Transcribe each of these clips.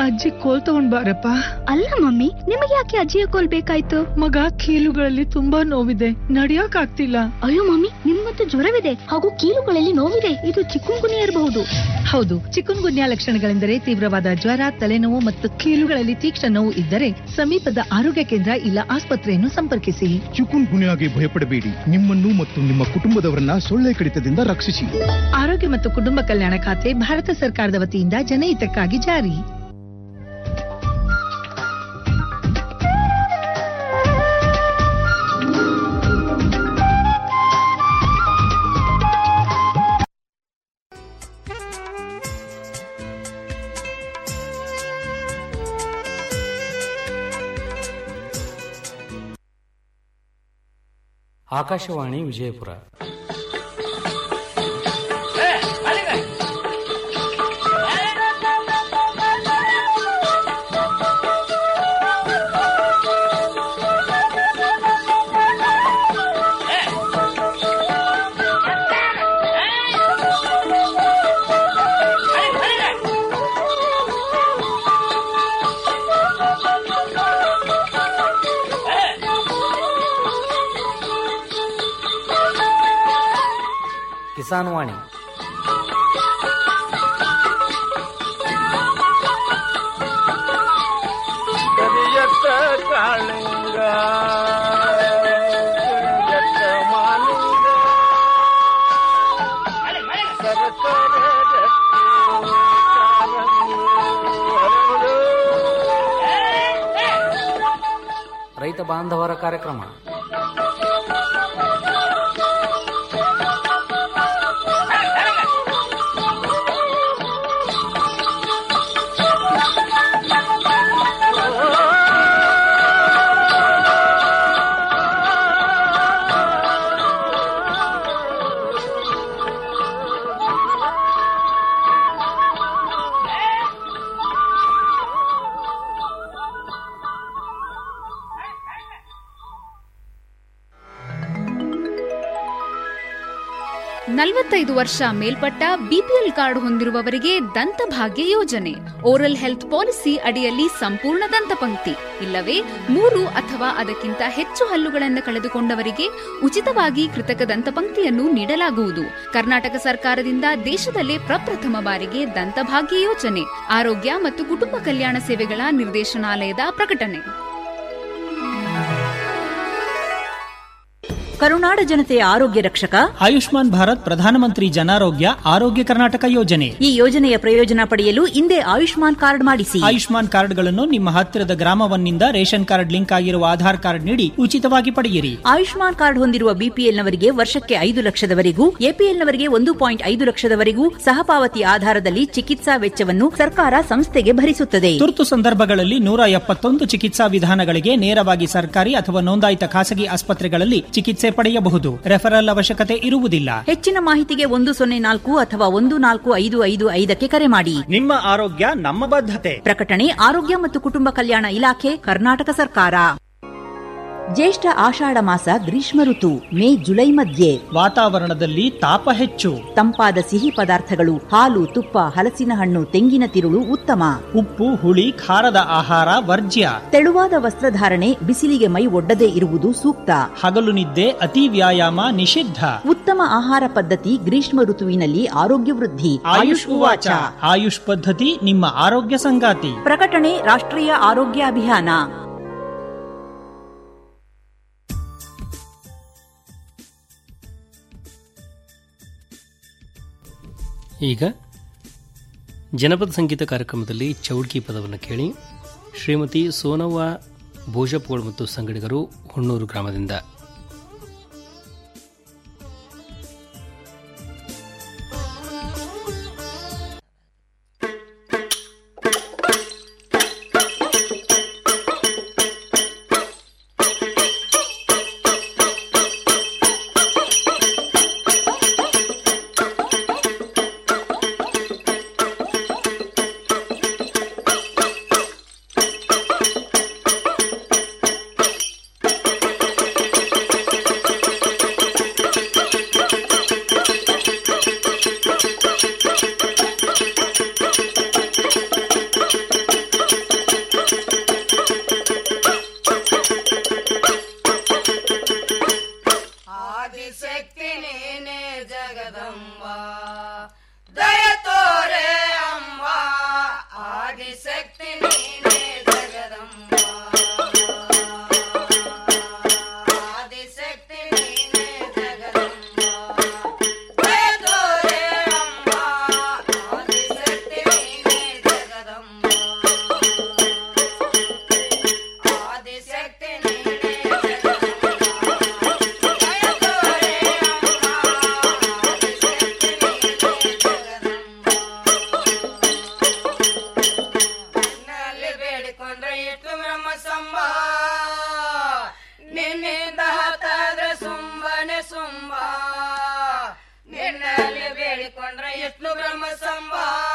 ಅಜ್ಜಿ ಕೋಲ್ ತಗೊಂಡ್ ಬಾರಪ್ಪ ಅಲ್ಲ ಮಮ್ಮಿ ನಿಮಗೆ ಯಾಕೆ ಅಜ್ಜಿಯ ಕೋಲ್ ಬೇಕಾಯ್ತು ಮಗ ಕೀಲುಗಳಲ್ಲಿ ತುಂಬಾ ನೋವಿದೆ ನಡಿಯಕ್ ಆಗ್ತಿಲ್ಲ ಅಯ್ಯೋ ಮಮ್ಮಿ ನಿಮ್ಮಂತೂ ಜ್ವರವಿದೆ ಹಾಗೂ ಕೀಲುಗಳಲ್ಲಿ ನೋವಿದೆ ಇದು ಚಿಕ್ಕುಂಗುನಿ ಇರಬಹುದು ಹೌದು ಚಿಕನ್ ಗುನ್ಯಾ ಲಕ್ಷಣಗಳೆಂದರೆ ತೀವ್ರವಾದ ಜ್ವರ ತಲೆನೋವು ಮತ್ತು ಕೀಲುಗಳಲ್ಲಿ ತೀಕ್ಷ್ಣ ನೋವು ಇದ್ದರೆ ಸಮೀಪದ ಆರೋಗ್ಯ ಕೇಂದ್ರ ಇಲ್ಲ ಆಸ್ಪತ್ರೆಯನ್ನು ಸಂಪರ್ಕಿಸಿ ಚಿಕುನ್ ಗುನ್ಯಾಗೆ ಭಯಪಡಬೇಡಿ ನಿಮ್ಮನ್ನು ಮತ್ತು ನಿಮ್ಮ ಕುಟುಂಬದವರನ್ನ ಸೊಳ್ಳೆ ಕಡಿತದಿಂದ ರಕ್ಷಿಸಿ ಆರೋಗ್ಯ ಮತ್ತು ಕುಟುಂಬ ಕಲ್ಯಾಣ ಖಾತೆ ಭಾರತ ಸರ್ಕಾರದ ವತಿಯಿಂದ ಜನಹಿತಕ್ಕಾಗಿ ಜಾರಿ ಆಕಾಶವಾಣಿ ವಿಜಯಪುರ ಕಿಸಾನ್ ವಾಣಿ ಕರಿಯತ್ತ ಕಾಳಿಂಗ ಕರಿಯತ್ತ ಮಾಲಿಂಗ ಸರಸರ ರಕ್ತಿ ಕಾರಂಗಿ ಹರಡು. ರೈತ ಬಾಂಧವರ ಕಾರ್ಯಕ್ರಮ ನಲವತ್ತೈದು ವರ್ಷ ಮೇಲ್ಪಟ್ಟ ಬಿಪಿಎಲ್ ಕಾರ್ಡ್ ಹೊಂದಿರುವವರಿಗೆ ದಂತಭಾಗ್ಯ ಯೋಜನೆ ಓರಲ್ ಹೆಲ್ತ್ ಪಾಲಿಸಿ ಅಡಿಯಲ್ಲಿ ಸಂಪೂರ್ಣ ದಂತಪಂಕ್ತಿ ಇಲ್ಲವೇ ಮೂರು ಅಥವಾ ಅದಕ್ಕಿಂತ ಹೆಚ್ಚು ಹಲ್ಲುಗಳನ್ನು ಕಳೆದುಕೊಂಡವರಿಗೆ ಉಚಿತವಾಗಿ ಕೃತಕ ದಂತಪಂಕ್ತಿಯನ್ನು ನೀಡಲಾಗುವುದು ಕರ್ನಾಟಕ ಸರ್ಕಾರದಿಂದ ದೇಶದಲ್ಲೇ ಪ್ರಪ್ರಥಮ ಬಾರಿಗೆ ದಂತಭಾಗ್ಯ ಯೋಜನೆ ಆರೋಗ್ಯ ಮತ್ತು ಕುಟುಂಬ ಕಲ್ಯಾಣ ಸೇವೆಗಳ ನಿರ್ದೇಶನಾಲಯದ ಪ್ರಕಟಣೆ ಕರುನಾಡ ಜನತೆಯ ಆರೋಗ್ಯ ರಕ್ಷಕ ಆಯುಷ್ಮಾನ್ ಭಾರತ್ ಪ್ರಧಾನಮಂತ್ರಿ ಜನಾರೋಗ್ಯ ಆರೋಗ್ಯ ಕರ್ನಾಟಕ ಯೋಜನೆ ಈ ಯೋಜನೆಯ ಪ್ರಯೋಜನ ಪಡೆಯಲು ಹಿಂದೆ ಆಯುಷ್ಮಾನ್ ಕಾರ್ಡ್ ಮಾಡಿಸಿ ಆಯುಷ್ಮಾನ್ ಕಾರ್ಡ್ಗಳನ್ನು ನಿಮ್ಮ ಹತ್ತಿರದ ಗ್ರಾಮವನ್ನಿಂದ ರೇಷನ್ ಕಾರ್ಡ್ ಲಿಂಕ್ ಆಗಿರುವ ಆಧಾರ್ ಕಾರ್ಡ್ ನೀಡಿ ಉಚಿತವಾಗಿ ಪಡೆಯಿರಿ ಆಯುಷ್ಮಾನ್ ಕಾರ್ಡ್ ಹೊಂದಿರುವ ಬಿಪಿಎಲ್ನವರಿಗೆ ವರ್ಷಕ್ಕೆ ಐದು ಲಕ್ಷದವರೆಗೂ ಎಪಿಎಲ್ನವರಿಗೆ ಒಂದು ಪಾಯಿಂಟ್ ಐದು ಲಕ್ಷದವರೆಗೂ ಸಹಪಾವತಿ ಆಧಾರದಲ್ಲಿ ಚಿಕಿತ್ಸಾ ವೆಚ್ಚವನ್ನು ಸರ್ಕಾರ ಸಂಸ್ಥೆಗೆ ಭರಿಸುತ್ತದೆ ತುರ್ತು ಸಂದರ್ಭಗಳಲ್ಲಿ ನೂರ ಎಪ್ಪತ್ತೊಂದು ಚಿಕಿತ್ಸಾ ವಿಧಾನಗಳಿಗೆ ನೇರವಾಗಿ ಸರ್ಕಾರಿ ಅಥವಾ ನೋಂದಾಯಿತ ಖಾಸಗಿ ಆಸ್ಪತ್ರೆಗಳಲ್ಲಿ ಚಿಕಿತ್ಸೆ ಪಡೆಯಬಹುದು ರೆಫರಲ್ ಅವಶ್ಯಕತೆ ಇರುವುದಿಲ್ಲ ಹೆಚ್ಚಿನ ಮಾಹಿತಿಗೆ ಒಂದು ಸೊನ್ನೆ ನಾಲ್ಕು ಅಥವಾ ಒಂದು ನಾಲ್ಕು ಐದು ಐದು ಐದಕ್ಕೆ ಕರೆ ಮಾಡಿ ನಿಮ್ಮ ಆರೋಗ್ಯ ನಮ್ಮ ಬದ್ಧತೆ ಪ್ರಕಟಣೆ ಆರೋಗ್ಯ ಮತ್ತು ಕುಟುಂಬ ಕಲ್ಯಾಣ ಇಲಾಖೆ ಕರ್ನಾಟಕ ಸರ್ಕಾರ ಜ್ಯೇಷ್ಠ ಆಷಾಢ ಮಾಸ ಗ್ರೀಷ್ಮ ಋತು ಮೇ ಜುಲೈ ಮಧ್ಯೆ ವಾತಾವರಣದಲ್ಲಿ ತಾಪ ಹೆಚ್ಚು ತಂಪಾದ ಸಿಹಿ ಪದಾರ್ಥಗಳು ಹಾಲು ತುಪ್ಪ ಹಲಸಿನ ಹಣ್ಣು ತೆಂಗಿನ ತಿರುಳು ಉತ್ತಮ ಉಪ್ಪು ಹುಳಿ ಖಾರದ ಆಹಾರ ವರ್ಜ್ಯ ತೆಳುವಾದ ವಸ್ತ್ರಧಾರಣೆ ಬಿಸಿಲಿಗೆ ಮೈ ಒಡ್ಡದೇ ಇರುವುದು ಸೂಕ್ತ ಹಗಲು ನಿದ್ದೆ ಅತಿ ವ್ಯಾಯಾಮ ನಿಷಿದ್ಧ ಉತ್ತಮ ಆಹಾರ ಪದ್ಧತಿ ಗ್ರೀಷ್ಮ ಋತುವಿನಲ್ಲಿ ಆರೋಗ್ಯ ವೃದ್ಧಿ ಆಯುಷ್ ಉವಾಚ ಆಯುಷ್ ಪದ್ಧತಿ ನಿಮ್ಮ ಆರೋಗ್ಯ ಸಂಗಾತಿ ಪ್ರಕಟಣೆ ರಾಷ್ಟ್ರೀಯ ಆರೋಗ್ಯ ಅಭಿಯಾನ ಈಗ ಜನಪದ ಸಂಗೀತ ಕಾರ್ಯಕ್ರಮದಲ್ಲಿ ಚೌಡ್ಕಿ ಪದವನ್ನು ಕೇಳಿ ಶ್ರೀಮತಿ ಸೋನವ್ವ ಭೋಜಪೋಳ್ ಮತ್ತು ಸಂಗಡಿಗರು ಹುಣ್ಣೂರು ಗ್ರಾಮದಿಂದ ಿ ಆದಿಶಕ್ತಿ ನೀನೇ ಜಗದಂಬ ದಯ ತೋರೆ ಅಂಬ ಆದಿಶಕ್ತಿ ನೀನೇ ಜಗದಂಬ ಆದಿಶಕ್ತಿ ನೀನೇ ಜಗದಂಬ ದಯ ತೋರೆ ಅಂಬ ಆದಿಶಕ್ತಿ ನೀನೇ ಜಗದಂಬ ಆದಿಶಕ್ತಿ ನೀನೇ ನಿನ್ನಲ್ಲಿ ಬೇಡಿಕೊಂಡ್ರೆ ಇಟ್ಟು ಬ್ರಹ್ಮ ಸಂಭ ನಿನ್ನಿಂದ ಹತ್ತಾದ್ರೆ ಸುಂಬನೆ ಸುಂಬ ನಿನ್ನಲ್ಲಿ ಬೇಡಿಕೊಂಡ್ರೆ ಇಟ್ಟು ಬ್ರಹ್ಮ ಸಂಭ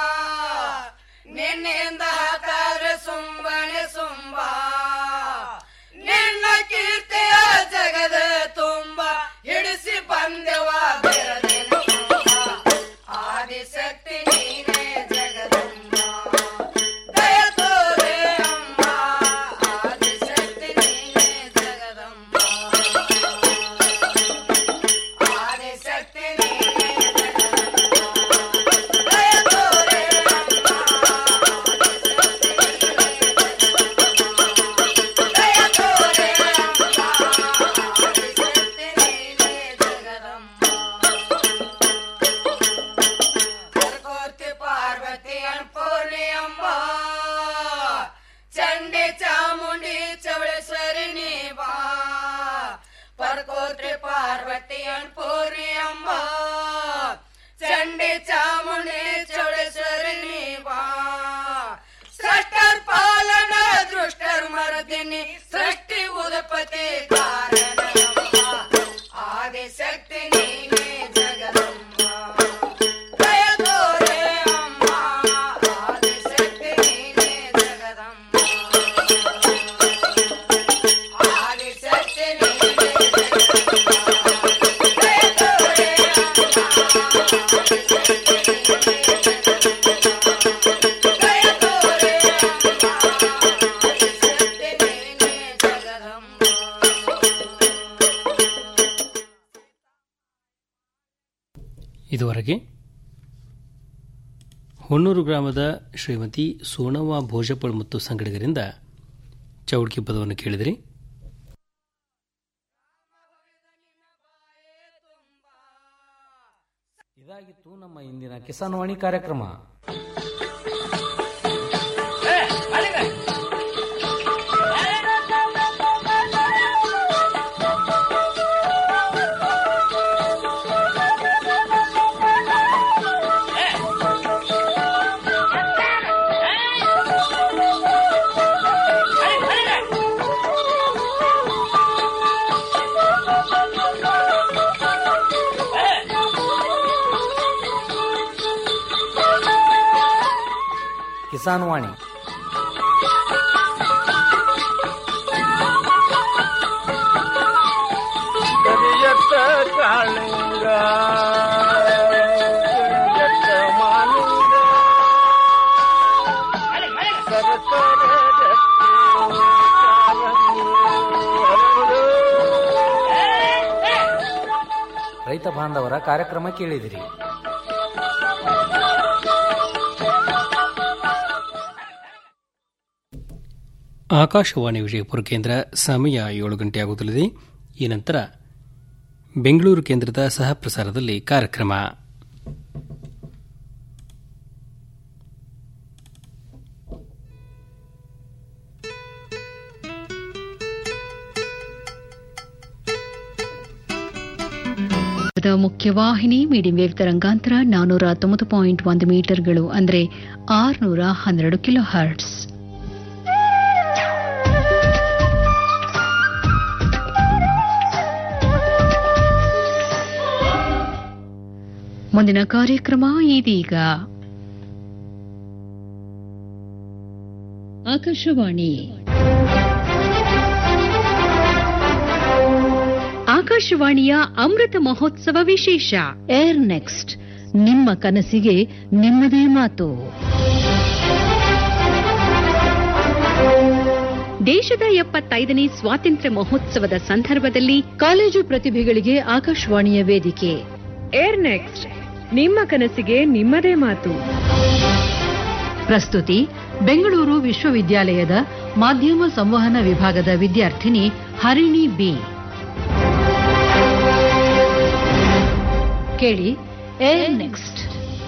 ನಿನ್ನಿಂದ ಹತ್ತಾದ್ರೆ ಸುಂಬನೆ ಸುಂಬ ನಿನ್ನ ಕೀರ್ತಿಯ ಜಗದ ತುಂಬ ಹಿಡಿಸಿ ಬಂದೆವ ಬೆರದೇನು ಆದಿಶಕ್ತಿ ನೀನೇ ಜಗದಂಬ ದಯ ತೋರೆ ಅಂಬ ಆದಿಶಕ್ತಿ ನೀನೇ ಜಗದಂಬ ಆದಿಶಕ್ತಿ ನೀನೇ ಜಗದಂಬ ದಯ ತೋರೆ ಅಂಬ ದಯ ತೋರೆ ಅಂಬ ಆದಿಶಕ್ತಿ ನೀನೇ ಜಗದಂಬ ಸರ್ಕೋತಿ ಪಾರ್ವತಿ ಅನ್ಪೂರ್ಣಿ ಅಂಬ ಚಂಡಿ ಚಾಮುಂಡಿ ಚೌಳೇಶ್ವರಿ ನೀ ಬಾ ಪರ್ಕೋತ್ರಿ ಪಾರ್ವತಿ ಅನ್ಪೂರ್ಣಿ ಅಂಬ ಚಂಡಿ ಚಾಮುಂಡಿ ಚೌಳೇಶ್ವರಿ ನೀ ಬಾ ಸೃಷ್ಟರ್ ಪಾಲನ ದೃಷ್ಟರ್ ಮರದಿನಿ ಸೃಷ್ಟಿ ಉದಪತಿ ಕಾರಣ ಆದಿಶಕ್ತಿ ನೀನೇ ಜಗದಂಬ ದಯ ತೋರೆ ಅಮ್ಮ ಆದಿಶಕ್ತಿ ನೀನೇ ಜಗದಂಬ ಆದಿಶಕ್ತಿ ನೀನೇ ಜಗದಂಬ ದಯ ತೋರೆ ದಯ ತೋರೆ ಆದಿಶಕ್ತಿ ನೀನೇ ಜಗದಂಬ ಇದುವರೆಗೆ ಹೊನ್ನೂರು ಗ್ರಾಮದ ಶ್ರೀಮತಿ ಸೋನವ್ವ ಭೋಜಪಳ್ ಮತ್ತು ಸಂಗಡಿಗರಿಂದ ಚೌಡ್ಕಿ ಪದವನ್ನು ಕೇಳಿದಿರಿ ಇದಾಗಿತ್ತು ನಮ್ಮ ಇಂದಿನ ಕಿಸಾನ್ ವಾಣಿ ಕಾರ್ಯಕ್ರಮ ಕಿಸಾನ್ ವಾಣಿ ಕರಿಯತ್ತ ಕಾಳಿಂಗ ಕರಿಯತ್ತ ಮಾಲಿಂಗ ಸರಸರ ರಕ್ತಿ ಕಾರಂಗಿ ಹರಡು. ರೈತ ಬಾಂಧವರ ಕಾರ್ಯಕ್ರಮ ಕೇಳಿದಿರಿ ಆಕಾಶವಾಣಿ ವಿಜಯಪುರ ಕೇಂದ್ರ ಸಮಯ ಏಳು ಗಂಟೆ ಆಗುತ್ತಲಿದೆ ಈ ನಂತರ ಬೆಂಗಳೂರು ಕೇಂದ್ರದ ಸಹ ಪ್ರಸಾರದಲ್ಲಿ ಕಾರ್ಯಕ್ರಮ ದ ಮುಖ್ಯವಾಹಿನಿ ಮೀಡಿಯಂ ವೇವ್ ತರಂಗಾಂತರ ನಾನೂರ ತೊಂಬತ್ತು ಪಾಯಿಂಟ್ ಒಂದು ಮೀಟರ್ಗಳು ಅಂದರೆ ಆರುನೂರ ಹನ್ನೆರಡು ಕಿಲೋ ಹರ್ಟ್ಸ್ ಮುಂದಿನ ಕಾರ್ಯಕ್ರಮ ಇದೀಗ ಆಕಾಶವಾಣಿ ಆಕಾಶವಾಣಿಯ ಅಮೃತ ಮಹೋತ್ಸವ ವಿಶೇಷ ಏರ್ ನೆಕ್ಸ್ಟ್ ನಿಮ್ಮ ಕನಸಿಗೆ ನಿಮ್ಮದೇ ಮಾತು ದೇಶದ ಎಪ್ಪತ್ತೈದನೇ ಸ್ವಾತಂತ್ರ್ಯ ಮಹೋತ್ಸವದ ಸಂದರ್ಭದಲ್ಲಿ ಕಾಲೇಜು ಪ್ರತಿಭೆಗಳಿಗೆ ಆಕಾಶವಾಣಿಯ ವೇದಿಕೆ ಏರ್ ನೆಕ್ಸ್ಟ್ ನಿಮ್ಮ ಕನಸಿಗೆ ನಿಮ್ಮದೇ ಮಾತು ಪ್ರಸ್ತುತಿ ಬೆಂಗಳೂರು ವಿಶ್ವವಿದ್ಯಾಲಯದ ಮಾಧ್ಯಮ ಸಂವಹನ ವಿಭಾಗದ ವಿದ್ಯಾರ್ಥಿನಿ ಹರಿಣಿ ಬಿ ಕೇಳಿ ಏರ್ ನೆಕ್ಸ್ಟ್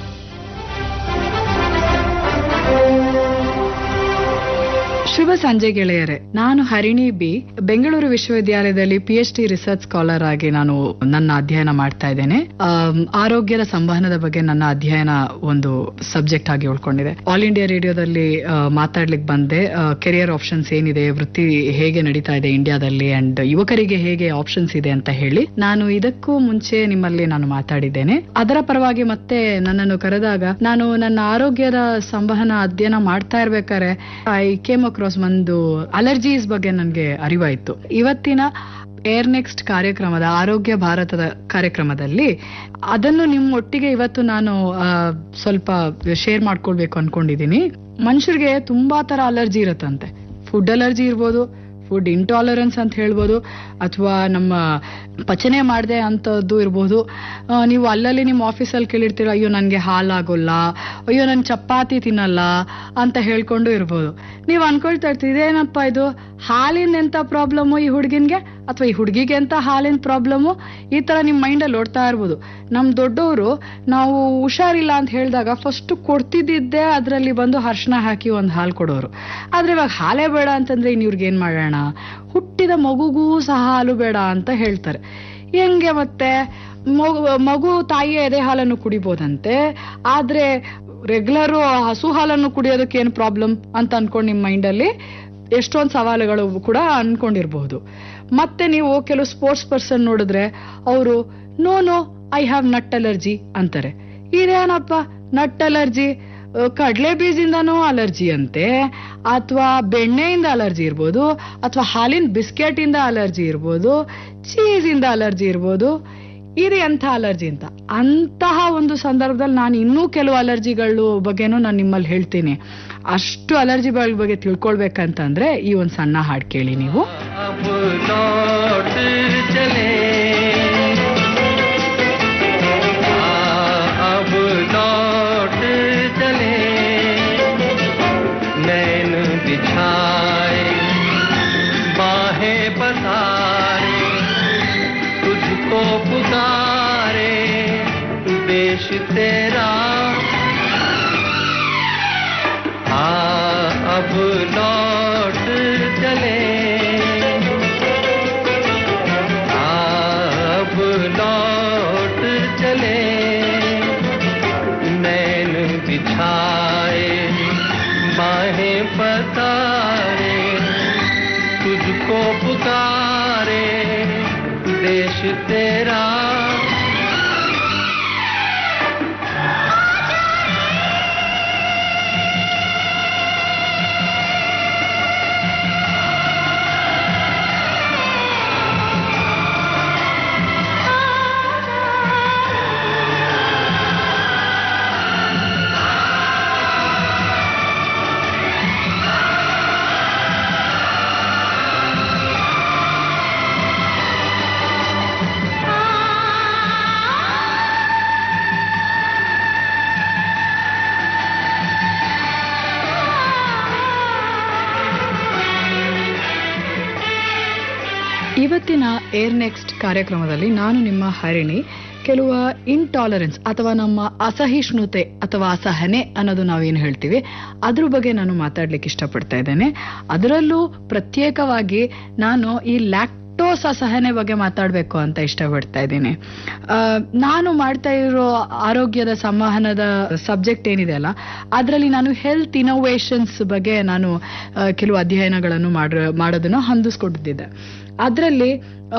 ಶುಭ ಸಂಜೆ ಗೆಳೆಯರೆ ನಾನು ಹರಿಣಿ ಬಿ ಬೆಂಗಳೂರು ವಿಶ್ವವಿದ್ಯಾಲಯದಲ್ಲಿ P H D research scholar ಆಗಿ ನಾನು ನನ್ನ ಅಧ್ಯಯನ ಮಾಡ್ತಾ ಇದ್ದೇನೆ ಆಮ್, ಆರೋಗ್ಯದ ಸಂವಹನದ ಬಗ್ಗೆ ನನ್ನ ಅಧ್ಯಯನ ಒಂದು ಸಬ್ಜೆಕ್ಟ್ ಆಗಿ ಉಳ್ಕೊಂಡಿದೆ ಆಲ್ ಇಂಡಿಯಾ ರೇಡಿಯೋದಲ್ಲಿ ಆ, ಮಾತಾಡ್ಲಿಕ್ಕೆ ಬಂದೆ ಕೆರಿಯರ್ ಆಪ್ಷನ್ಸ್ ಏನಿದೆ ವೃತ್ತಿ ಹೇಗೆ ನಡೀತಾ ಇದೆ ಇಂಡಿಯಾದಲ್ಲಿ ಅಂಡ್ ಯುವಕರಿಗೆ ಹೇಗೆ ಆಪ್ಷನ್ಸ್ ಇದೆ ಅಂತ ಹೇಳಿ ನಾನು ಇದಕ್ಕೂ ಮುಂಚೆ ನಿಮ್ಮಲ್ಲಿ ನಾನು ಮಾತಾಡಿದ್ದೇನೆ ಅದರ ಪರವಾಗಿ ಮತ್ತೆ ನನ್ನನ್ನು ಕರೆದಾಗ ನಾನು ನನ್ನ ಆರೋಗ್ಯದ ಸಂವಹನ ಅಧ್ಯಯನ ಮಾಡ್ತಾ ಇರ್ಬೇಕಾದ್ರೆ ಐ ಕೇಮ್ ಅಕ್ರಾಸ್ ಒಂದು ಅಲರ್ಜೀಸ್ ಬಗ್ಗೆ ನನಗೆ ಅರಿವಾಯ್ತು ಇವತ್ತಿನ ಏರ್ ನೆಕ್ಸ್ಟ್ ಕಾರ್ಯಕ್ರಮದ ಆರೋಗ್ಯ ಭಾರತದ ಕಾರ್ಯಕ್ರಮದಲ್ಲಿ ಅದನ್ನು ನಿಮ್ಮ ಒಟ್ಟಿಗೆ ಇವತ್ತು ನಾನು ಆ, ಸ್ವಲ್ಪ ಶೇರ್ ಮಾಡ್ಕೊಳ್ಬೇಕು ಅನ್ಕೊಂಡಿದೀನಿ ಮನುಷ್ಯರಿಗೆ ತುಂಬಾ ತರ ಅಲರ್ಜಿ ಇರುತ್ತಂತೆ ಫುಡ್ ಅಲರ್ಜಿ ಇರ್ಬೋದು ಫುಡ್ ಇಂಟಾಲರೆನ್ಸ್ ಅಂತ ಹೇಳ್ಬೋದು ಅಥವಾ ನಮ್ಮ ಪಚನೆ ಮಾಡದೆ ಅಂತದ್ದು ಇರ್ಬೋದು ಆ, ನೀವು ಅಲ್ಲಲ್ಲಿ ನಿಮ್ಮ ಆಫೀಸಲ್ಲಿ ಕೇಳಿರ್ತೀರ ಅಯ್ಯೋ ನನಗೆ ಹಾಲಾಗೋಲ್ಲ ಅಯ್ಯೋ ನಾನು ಚಪಾತಿ ತಿನ್ನಲ್ಲ ಅಂತ ಹೇಳ್ಕೊಂಡು ಇರ್ಬೋದು ನೀವು ಅನ್ಕೊಳ್ತಾ ಇರ್ತೀರಿ ಇದೇನಪ್ಪ ಇದು ಹಾಲಿನ ಎಂತ ಪ್ರಾಬ್ಲಮ್ಮು ಈ ಹುಡುಗಿನ್ಗೆ ಅಥವಾ ಈ ಹುಡುಗಿಗೆ ಅಂತ ಹಾಲಿನ ಪ್ರಾಬ್ಲಮ್ಮು ಈ ತರ ನಿಮ್ಮ ಮೈಂಡಲ್ಲಿ ಓಡ್ತಾ ಇರ್ಬೋದು ನಮ್ಮ ದೊಡ್ಡವರು ನಾವು ಹುಷಾರಿಲ್ಲ ಅಂತ ಹೇಳಿದಾಗ ಫಸ್ಟ್ ಕೊಡ್ತಿದ್ದಿದ್ದೆ ಅದರಲ್ಲಿ ಬಂದು ಅರ್ಶನ ಹಾಕಿ ಒಂದು ಹಾಲು ಕೊಡೋರು ಆದ್ರೆ ಇವಾಗ ಹಾಲೇ ಬೇಡ ಅಂತಂದ್ರೆ ಇನ್ ಇವ್ರಿಗೆ ಏನ್ ಮಾಡೋಣ ಹುಟ್ಟಿದ ಮಗುಗೂ ಸಹ ಹಾಲು ಬೇಡ ಅಂತ ಹೇಳ್ತಾರೆ ಹೆಂಗೆ ಮತ್ತೆ ಮಗು ಮಗು ತಾಯಿಯ ಎದೆ ಹಾಲನ್ನು ಕುಡಿಬೋದಂತೆ ಆದ್ರೆ ರೆಗ್ಯುಲರ್ ಹಸು ಹಾಲನ್ನು ಕುಡಿಯೋದಕ್ಕೆ ಏನು ಪ್ರಾಬ್ಲಮ್ ಅಂತ ಅನ್ಕೊಂಡು ನಿಮ್ಮ ಮೈಂಡಲ್ಲಿ ಎಷ್ಟೊಂದು ಸವಾಲುಗಳು ಕೂಡ ಅನ್ಕೊಂಡಿರ್ಬಹುದು ಮತ್ತೆ ನೀವು ಕೆಲವು ಸ್ಪೋರ್ಟ್ಸ್ ಪರ್ಸನ್ ನೋಡಿದ್ರೆ ಅವರು no no I have nut allergy ಅಂತಾರೆ ಇದೇನಪ್ಪ ನಟ್ ಅಲರ್ಜಿ ಕಡಲೆ ಬೀಜದಿಂದನೂ ಅಲರ್ಜಿ ಅಂತೆ ಅಥವಾ ಬೆಣ್ಣೆಯಿಂದ ಅಲರ್ಜಿ ಇರ್ಬೋದು ಅಥವಾ ಹಾಲಿನ ಬಿಸ್ಕೆಟ್ ಇಂದ ಅಲರ್ಜಿ ಇರ್ಬೋದು ಚೀಸ್ ಇಂದ ಅಲರ್ಜಿ ಇರ್ಬೋದು ಇದು ಎಂಥ ಅಲರ್ಜಿ ಅಂತ ಅಂತಹ ಒಂದು ಸಂದರ್ಭದಲ್ಲಿ ನಾನು ಇನ್ನೂ ಕೆಲವು ಅಲರ್ಜಿಗಳು ಬಗ್ಗೆನೂ ನಾನು ನಿಮ್ಮಲ್ಲಿ ಹೇಳ್ತೀನಿ ಅಷ್ಟು ಅಲರ್ಜಿಗಳ ಬಗ್ಗೆ ತಿಳ್ಕೊಳ್ಬೇಕಂತಂದ್ರೆ ಈ ಒಂದು ಸಣ್ಣ ಹಾಡು ಕೇಳಿ ನೀವು अब लौट चले हाँ, अब लौट चले नैन बिछाए बाहें पसारे तुझको पुकारे देश तेरा हाँ, अब लौट चले अब लौट चले नैन बिछाए बाहें पसारे तुझको पुकारे देश तेरा ಇವತ್ತಿನ ಏರ್ ನೆಕ್ಸ್ಟ್ ಕಾರ್ಯಕ್ರಮದಲ್ಲಿ ನಾನು ನಿಮ್ಮ ಹರಿಣಿ ಕೆಲವು ಇಂಟಾಲರೆನ್ಸ್ ಅಥವಾ ನಮ್ಮ ಅಸಹಿಷ್ಣುತೆ ಅಥವಾ ಅಸಹನೆ ಅನ್ನೋದು ನಾವೇನು ಹೇಳ್ತೀವಿ ಅದ್ರ ಬಗ್ಗೆ ನಾನು ಮಾತಾಡ್ಲಿಕ್ಕೆ ಇಷ್ಟಪಡ್ತಾ ಇದ್ದೇನೆ ಅದರಲ್ಲೂ ಪ್ರತ್ಯೇಕವಾಗಿ ನಾನು ಈ ಲ್ಯಾಕ್ಟೋಸ್ ಅಸಹನೆ ಬಗ್ಗೆ ಮಾತಾಡಬೇಕು ಅಂತ ಇಷ್ಟಪಡ್ತಾ ಇದ್ದೀನಿ ಆ, ನಾನು ಮಾಡ್ತಾ ಇರೋ ಆರೋಗ್ಯದ ಸಂವಹನದ ಸಬ್ಜೆಕ್ಟ್ ಏನಿದೆ ಅಲ್ಲ ಅದರಲ್ಲಿ ನಾನು ಹೆಲ್ತ್ ಇನೋವೇಷನ್ಸ್ ಬಗ್ಗೆ ನಾನು ಆ, ಕೆಲವು ಅಧ್ಯಯನಗಳನ್ನು ಮಾಡ ಮಾಡೋದನ್ನ ಹೊಂದಿಸ್ಕೊಟ್ಟಿದ್ದೆ ಅದರಲ್ಲಿ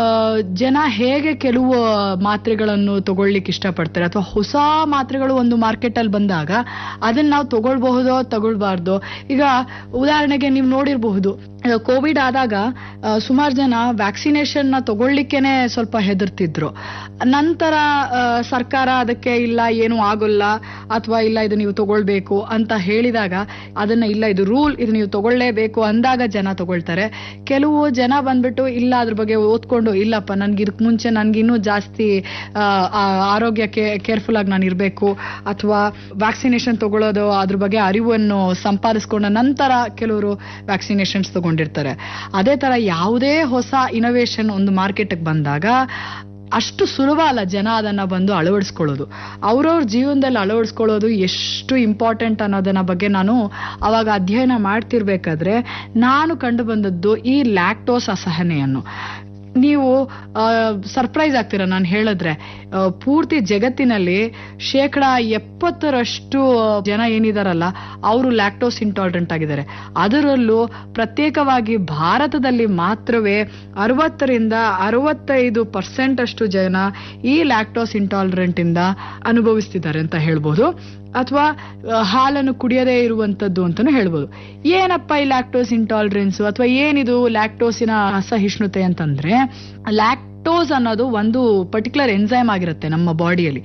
ಜನ ಹೇಗೆ ಕೆಲವು ಮಾತ್ರೆಗಳನ್ನು ತಗೊಳ್ಲಿಕ್ಕೆ ಇಷ್ಟಪಡ್ತಾರೆ ಅಥವಾ ಹೊಸ ಮಾತ್ರೆಗಳು ಒಂದು ಮಾರ್ಕೆಟ್ ಅಲ್ಲಿ ಬಂದಾಗ ಅದನ್ನ ನಾವು ತಗೊಳ್ಬಹುದೋ ತಗೊಳ್ಬಾರ್ದು ಈಗ ಉದಾಹರಣೆಗೆ ನೀವು ನೋಡಿರಬಹುದು ಕೋವಿಡ್ ಆದಾಗ ಸುಮಾರು ಜನ ವ್ಯಾಕ್ಸಿನೇಷನ್ ನ ತಗೊಳ್ಲಿಕ್ಕೇನೆ ಸ್ವಲ್ಪ ಹೆದರ್ತಿದ್ರು ನಂತರ ಆ, ಸರ್ಕಾರ ಅದಕ್ಕೆ ಇಲ್ಲ ಏನು ಆಗೋಲ್ಲ ಅಥವಾ ಇಲ್ಲ ಇದು ನೀವು ತಗೊಳ್ಬೇಕು ಅಂತ ಹೇಳಿದಾಗ ಅದನ್ನ ಇಲ್ಲ ಇದು ರೂಲ್ ಇದು ನೀವು ತಗೊಳ್ಳೇಬೇಕು ಅಂದಾಗ ಜನ ತಗೊಳ್ತಾರೆ ಕೆಲವು ಜನ ಬಂದ್ಬಿಟ್ಟು ಇಲ್ಲ ಅದ್ರ ಬಗ್ಗೆ ಓದ್ಕೊಂಡು ಇಲ್ಲಪ್ಪ ನನ್ಗೆ ಇದಕ್ ಮುಂಚೆ ನನ್ಗಿನ್ನೂ ಜಾಸ್ತಿ ಆ, ಆ, ಆರೋಗ್ಯಕ್ಕೆ ಕೇರ್ಫುಲ್ ಆಗಿ ನಾನು ಇರಬೇಕು ಅಥವಾ ವ್ಯಾಕ್ಸಿನೇಷನ್ ತಗೊಳ್ಳೋದು ಅದ್ರ ಬಗ್ಗೆ ಅರಿವನ್ನು ಸಂಪಾದಿಸ್ಕೊಂಡ ನಂತರ ಕೆಲವರು ವ್ಯಾಕ್ಸಿನೇಷನ್ಸ್ ತಗೊಂಡಿರ್ತಾರೆ ಅದೇ ತರ ಯಾವುದೇ ಹೊಸ ಇನೋವೇಷನ್ ಒಂದು ಮಾರ್ಕೆಟ್ಗೆ ಬಂದಾಗ ಅಷ್ಟು ಸುಲಭ ಅಲ್ಲ ಜನ ಅದನ್ನ ಬಂದು ಅಳವಡಿಸ್ಕೊಳ್ಳೋದು ಅವ್ರವ್ರ ಜೀವನದಲ್ಲಿ ಅಳವಡಿಸ್ಕೊಳ್ಳೋದು ಎಷ್ಟು ಇಂಪಾರ್ಟೆಂಟ್ ಅನ್ನೋದನ್ನ ಬಗ್ಗೆ ನಾನು ಅವಾಗ ಅಧ್ಯಯನ ಮಾಡ್ತಿರ್ಬೇಕಾದ್ರೆ ನಾನು ಕಂಡು ಬಂದದ್ದು ಈ ಲ್ಯಾಕ್ಟೋಸ್ ಅಸಹನೆಯನ್ನು ನೀವು ಸರ್ಪ್ರೈಸ್ ಆಗ್ತೀರಾ ನಾನು ಹೇಳಿದ್ರೆ ಆ, ಪೂರ್ತಿ ಜಗತ್ತಿನಲ್ಲಿ ಶೇಕಡ ಎಪ್ಪತ್ತರಷ್ಟು ಜನ ಏನಿದಾರಲ್ಲ ಅವರು ಲ್ಯಾಕ್ಟೋಸ್ ಇಂಟಾಲರೆಂಟ್ ಆಗಿದ್ದಾರೆ ಅದರಲ್ಲೂ ಪ್ರತ್ಯೇಕವಾಗಿ ಭಾರತದಲ್ಲಿ ಮಾತ್ರವೇ ಅರವತ್ತರಿಂದ ಅರವತ್ತೈದು ಪರ್ಸೆಂಟ್ ಅಷ್ಟು ಜನ ಈ ಲ್ಯಾಕ್ಟೋಸ್ ಇಂಟಾಲರೆಂಟ್ ಇಂದ ಅನುಭವಿಸ್ತಿದ್ದಾರೆ ಅಂತ ಹೇಳ್ಬೋದು ಅಥವಾ ಆ, ಹಾಲನ್ನು ಕುಡಿಯದೇ ಇರುವಂತದ್ದು ಅಂತಾನು ಹೇಳ್ಬೋದು ಏನಪ್ಪ ಈ ಲ್ಯಾಕ್ಟೋಸ್ ಇಂಟಾಲರೆನ್ಸ್ ಅಥವಾ ಏನಿದು ಲ್ಯಾಕ್ಟೋಸಿನ ಅಸಹಿಷ್ಣುತೆ ಅಂತಂದ್ರೆ ಲ್ಯಾಕ್ಟೋಸ್ ಅನ್ನೋದು ಒಂದು ಪರ್ಟಿಕ್ಯುಲರ್ ಎನ್ಸೈಮ್ ಆಗಿರುತ್ತೆ ನಮ್ಮ ಬಾಡಿಯಲ್ಲಿ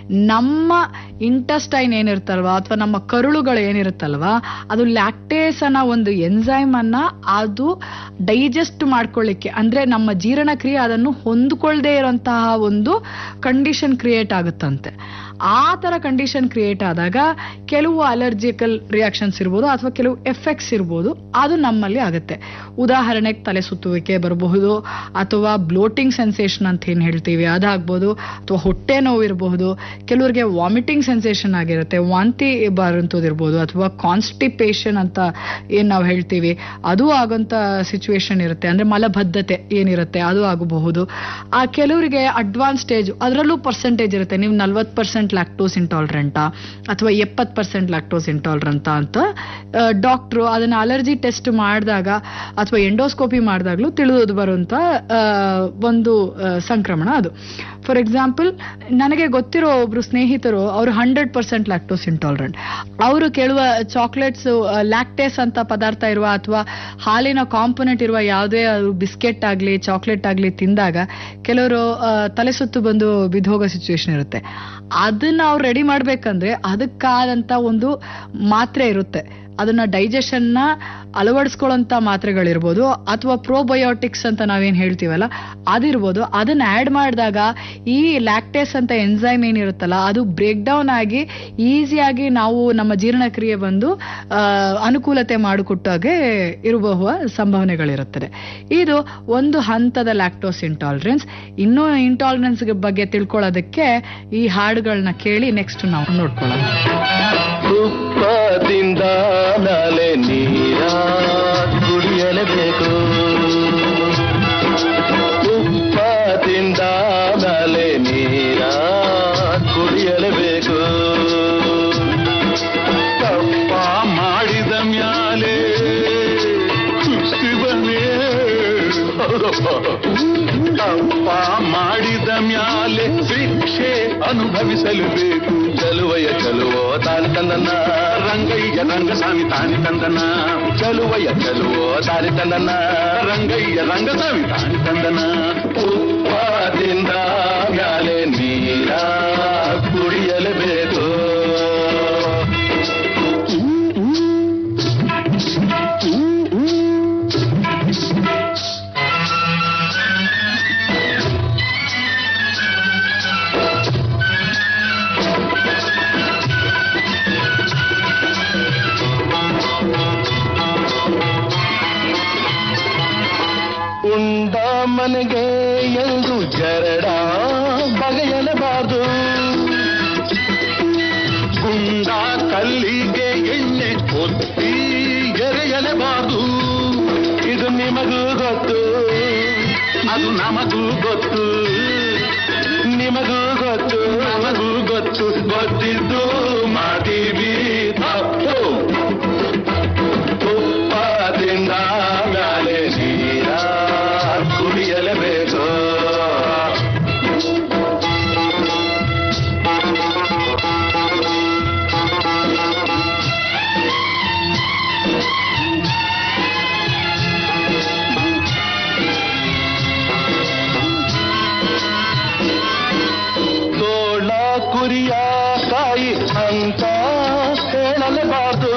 ನಮ್ಮ ಇಂಟಸ್ಟೈನ್ ಏನಿರ್ತಲ್ವಾ ಅಥವಾ ನಮ್ಮ ಕರುಳುಗಳು ಏನಿರುತ್ತಲ್ವಾ ಅದು ಲ್ಯಾಕ್ಟೇಸ್ ಅನ್ನೋ ಒಂದು ಎನ್ಸೈಮ್ ಅನ್ನ ಅದು ಡೈಜೆಸ್ಟ್ ಮಾಡ್ಕೊಳ್ಳಿಕ್ಕೆ ಅಂದ್ರೆ ನಮ್ಮ ಜೀರ್ಣಕ್ರಿಯೆ ಅದನ್ನು ಹೊಂದ್ಕೊಳ್ದೇ ಇರುವಂತಹ ಒಂದು ಕಂಡೀಷನ್ ಕ್ರಿಯೇಟ್ ಆಗುತ್ತಂತೆ ಆ ತರ ಕಂಡೀಷನ್ ಕ್ರಿಯೇಟ್ ಆದಾಗ ಕೆಲವು ಅಲರ್ಜಿಕಲ್ ರಿಯಾಕ್ಷನ್ಸ್ ಇರ್ಬೋದು ಅಥವಾ ಕೆಲವು ಎಫೆಕ್ಟ್ಸ್ ಇರ್ಬೋದು ಅದು ನಮ್ಮಲ್ಲಿ ಆಗುತ್ತೆ ಉದಾಹರಣೆಗೆ ತಲೆ ಸುತ್ತುವಿಕೆ ಬರಬಹುದು ಅಥವಾ ಬ್ಲೋಟಿಂಗ್ ಸೆನ್ಸೇಷನ್ ಅಂತ ಏನ್ ಹೇಳ್ತೀವಿ ಅದಾಗ್ಬೋದು ಅಥವಾ ಹೊಟ್ಟೆ ನೋವು ಇರಬಹುದು ಕೆಲವರಿಗೆ ವಾಮಿಟಿಂಗ್ ಸೆನ್ಸೇಷನ್ ಆಗಿರುತ್ತೆ ವಾಂತಿ ಬರುವಂಥದ್ದಿರ್ಬೋದು ಅಥವಾ ಕಾನ್ಸ್ಟಿಪೇಷನ್ ಅಂತ ಏನ್ ನಾವು ಹೇಳ್ತೀವಿ ಅದು ಆಗೋಂಥ ಸಿಚುವೇಶನ್ ಇರುತ್ತೆ ಅಂದ್ರೆ ಮಲಬದ್ಧತೆ ಏನಿರುತ್ತೆ ಅದು ಆಗಬಹುದು ಆ ಕೆಲವರಿಗೆ ಅಡ್ವಾನ್ಸ್ ಸ್ಟೇಜ್ ಅದರಲ್ಲೂ ಪರ್ಸೆಂಟೇಜ್ ಇರುತ್ತೆ ನೀವು ನಲ್ವತ್ತು ಪರ್ಸೆಂಟ್ ಲ್ಯಾಕ್ಟೋಸ್ ಇಂಟಾಲರೆಂಟಾ ಅಥವಾ ಎಪ್ಪತ್ತು ಪರ್ಸೆಂಟ್ ಲ್ಯಾಕ್ಟೋಸ್ ಇಂಟಾಲರೆಂಟಾ ಅಂತ ಡಾಕ್ಟ್ರು ಅದನ್ನ ಅಲರ್ಜಿ ಟೆಸ್ಟ್ ಮಾಡಿದಾಗ ಅಥವಾ ಎಂಡೋಸ್ಕೋಪಿ ಮಾಡಿದಾಗ್ಲೂ ತಿಳಿದು ಬರುವಂತ ಆ, ಒಂದು ಆ, ಸಂಕ್ರಮಣ ಅದು ಫಾರ್ ಎಕ್ಸಾಂಪಲ್ ನನಗೆ ಗೊತ್ತಿರೋ ಒಬ್ರು ಸ್ನೇಹಿತರು ಅವರು ಹಂಡ್ರೆಡ್ ಪರ್ಸೆಂಟ್ ಲ್ಯಾಕ್ಟೋಸ್ ಇಂಟಾಲರೆಂಟ್ ಅವರು ಕೇಳುವ ಚಾಕ್ಲೇಟ್ಸ್ ಲ್ಯಾಕ್ಟೇಸ್ ಅಂತ ಪದಾರ್ಥ ಇರುವ ಅಥವಾ ಹಾಲಿನ ಕಾಂಪೊನೆಂಟ್ ಇರುವ ಯಾವುದೇ ಬಿಸ್ಕೆಟ್ ಆಗಲಿ ಚಾಕ್ಲೇಟ್ ಆಗಲಿ ತಿಂದಾಗ ಕೆಲವರು ಆ, ತಲೆ ಸುತ್ತು ಬಂದು ಬಿದ್ದೋಗೋ ಸಿಚುವೇಶನ್ ಇರುತ್ತೆ ಅದನ್ನ ಅವ್ರು ರೆಡಿ ಮಾಡ್ಬೇಕಂದ್ರೆ ಅದಕ್ಕಾದಂತ ಒಂದು ಮಾತ್ರೆ ಇರುತ್ತೆ ಅದನ್ನ ಡೈಜೆಷನ್ ನ ಅಳವಡಿಸ್ಕೊಳ್ಳೋಂತ ಮಾತ್ರೆಗಳಿರ್ಬೋದು ಅಥವಾ ಪ್ರೋಬಯೋಟಿಕ್ಸ್ ಅಂತ ನಾವೇನ್ ಹೇಳ್ತೀವಲ್ಲ ಅದಿರ್ಬೋದು ಅದನ್ನ ಆಡ್ ಮಾಡಿದಾಗ ಈ ಲ್ಯಾಕ್ಟೇಸ್ ಅಂತ ಎನ್ಸೈಮ್ ಏನಿರುತ್ತಲ್ಲ ಅದು ಬ್ರೇಕ್ ಡೌನ್ ಆಗಿ ಈಸಿಯಾಗಿ ನಾವು ನಮ್ಮ ಜೀರ್ಣಕ್ರಿಯೆ ಬಂದು ಆ, ಅನುಕೂಲತೆ ಮಾಡಿಕೊಟ್ಟಾಗೆ ಇರಬಹುವ ಸಂಭಾವನೆಗಳಿರುತ್ತದೆ ಇದು ಒಂದು ಹಂತದ ಲ್ಯಾಕ್ಟೋಸ್ ಇಂಟಾಲರೆನ್ಸ್ ಇನ್ನೂ ಇಂಟಾಲರೆನ್ಸ್ ಬಗ್ಗೆ ತಿಳ್ಕೊಳ್ಳೋದಕ್ಕೆ ಈ ಹಾಡುಗಳನ್ನ ಕೇಳಿ ನೆಕ್ಸ್ಟ್ ನಾವು ನೋಡ್ಕೊಳ್ಳೋಣ ತುಪ್ಪದಿಂದ ನಾಲೆ ನೀರ ಕುಡಿಯಲೇಬೇಕು ತುಪ್ಪದಿಂದ ನಾಲೆ ನೀರ ಕುಡಿಯಲೇಬೇಕು ತಪ್ಪ ಮಾಡಿದ ಮ್ಯಾಲೆ ಶಿವನೇ ತಪ್ಪ ಮಾಡಿದ ಮ್ಯಾಲೆ ಶಿಕ್ಷೆ ಅನುಭವಿಸಲೇಬೇಕು ಚಲುವಯ ಚಲುವೋ ತಾಲಿ ತಂದನ ರಂಗಯ್ಯ ರಂಗಸ್ವಾಮಿ ತಾನಿ ತಂದನ ಚಲುವಯ ಚಲುವೋ ತಾಲಿ ತಂದನ ರಂಗಯ್ಯ ರಂಗಸ್ವಾಮಿ ತಾನಿ ತಂದನ ಉಪ್ಪಾದಿಂದ ಮ್ಯಾಲೆ ನೀರ ಕುಡಿಯಲೇಬೇಕು ಉಂಡ ಮನೆಗೆ ಎಂದು ಜರಡ ಬಗೆಯಲಬಾರದು ಗುಂಡ ಕಲ್ಲಿಗೆ ಎಣ್ಣೆ ಒತ್ತಿ ಎರೆಯಲೇಬಾರದು ಇದು ನಿಮಗೂ ಗೊತ್ತು ಅದು ನಮಗೂ ಗೊತ್ತು ನಿಮಗೂ ಗೊತ್ತು ನಮಗೂ ಗೊತ್ತು ಗೊತ್ತಿದ್ದು ಮಾಡ್ತೀವಿ ತಪ್ಪು ತುಪ್ಪದಿಂದ ಮ್ಯಾಲೆ ನೀರ ಕುಡಿ ಕುರಿಯ ಕಾಯಿ ಅಂತ ಹೇಳಲೇಬಾರ್ದು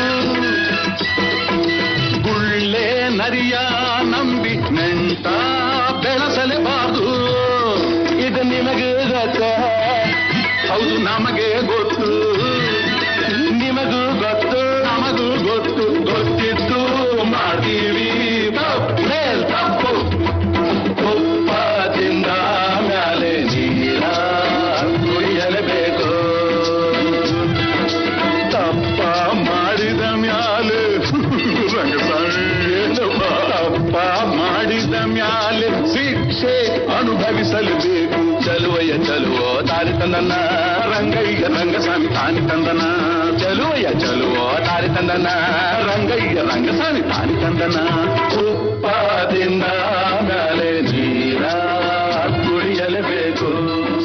ಗುಳ್ಳೆ ನರಿಯ ನಂಬಿ ನೆಂಟ ಬೆಳೆಸಲೇಬಾರ್ದು ಇದು ನಿಮಗೆ ಗೊತ್ತ ಹೌದು ನಮಗೆ ಗೊತ್ತು ನಿಮಗೂ ಗೊತ್ತು ನಮಗೂ ಗೊತ್ತು ಗೊತ್ತಿತ್ತು ಮಾಡ್ತೀವಿ ಮೇಲ್ ತಪ್ಪು ಉಪ್ಪದಿಂದ ಮ್ಯಾಲೆ ನೀರ ಕುಡಿಯಲೇಬೇಕು ತಪ್ಪ ಮಾಡಿದ ಮ್ಯಾಲೆ ರಂಗಸ್ವಾಮಿ ಏನಪ್ಪ ತಪ್ಪ ಮಾಡಿದ ಮ್ಯಾಲೆ ಶಿಕ್ಷೆ ಅನುಭವಿಸಲೇಬೇಕು ಚಲುವಯ್ಯ ಚಲುವೋ ದಾರಿ ತಂದನ ರಂಗಯ್ಯ ರಂಗಸ್ವಾಮಿ ತಾನಿ ತಂದನ ಚಲುವಯ್ಯ ಚಲುವೋ ದಾರಿ ತಂದನ ರಂಗಯ್ಯ ರಂಗಸ್ವಾಮಿ ತಾನಿ ತಂದನ ಉಪ್ಪದಿಂದ ಮ್ಯಾಲೆ ನೀರ ಕುಡಿಯಲೇಬೇಕು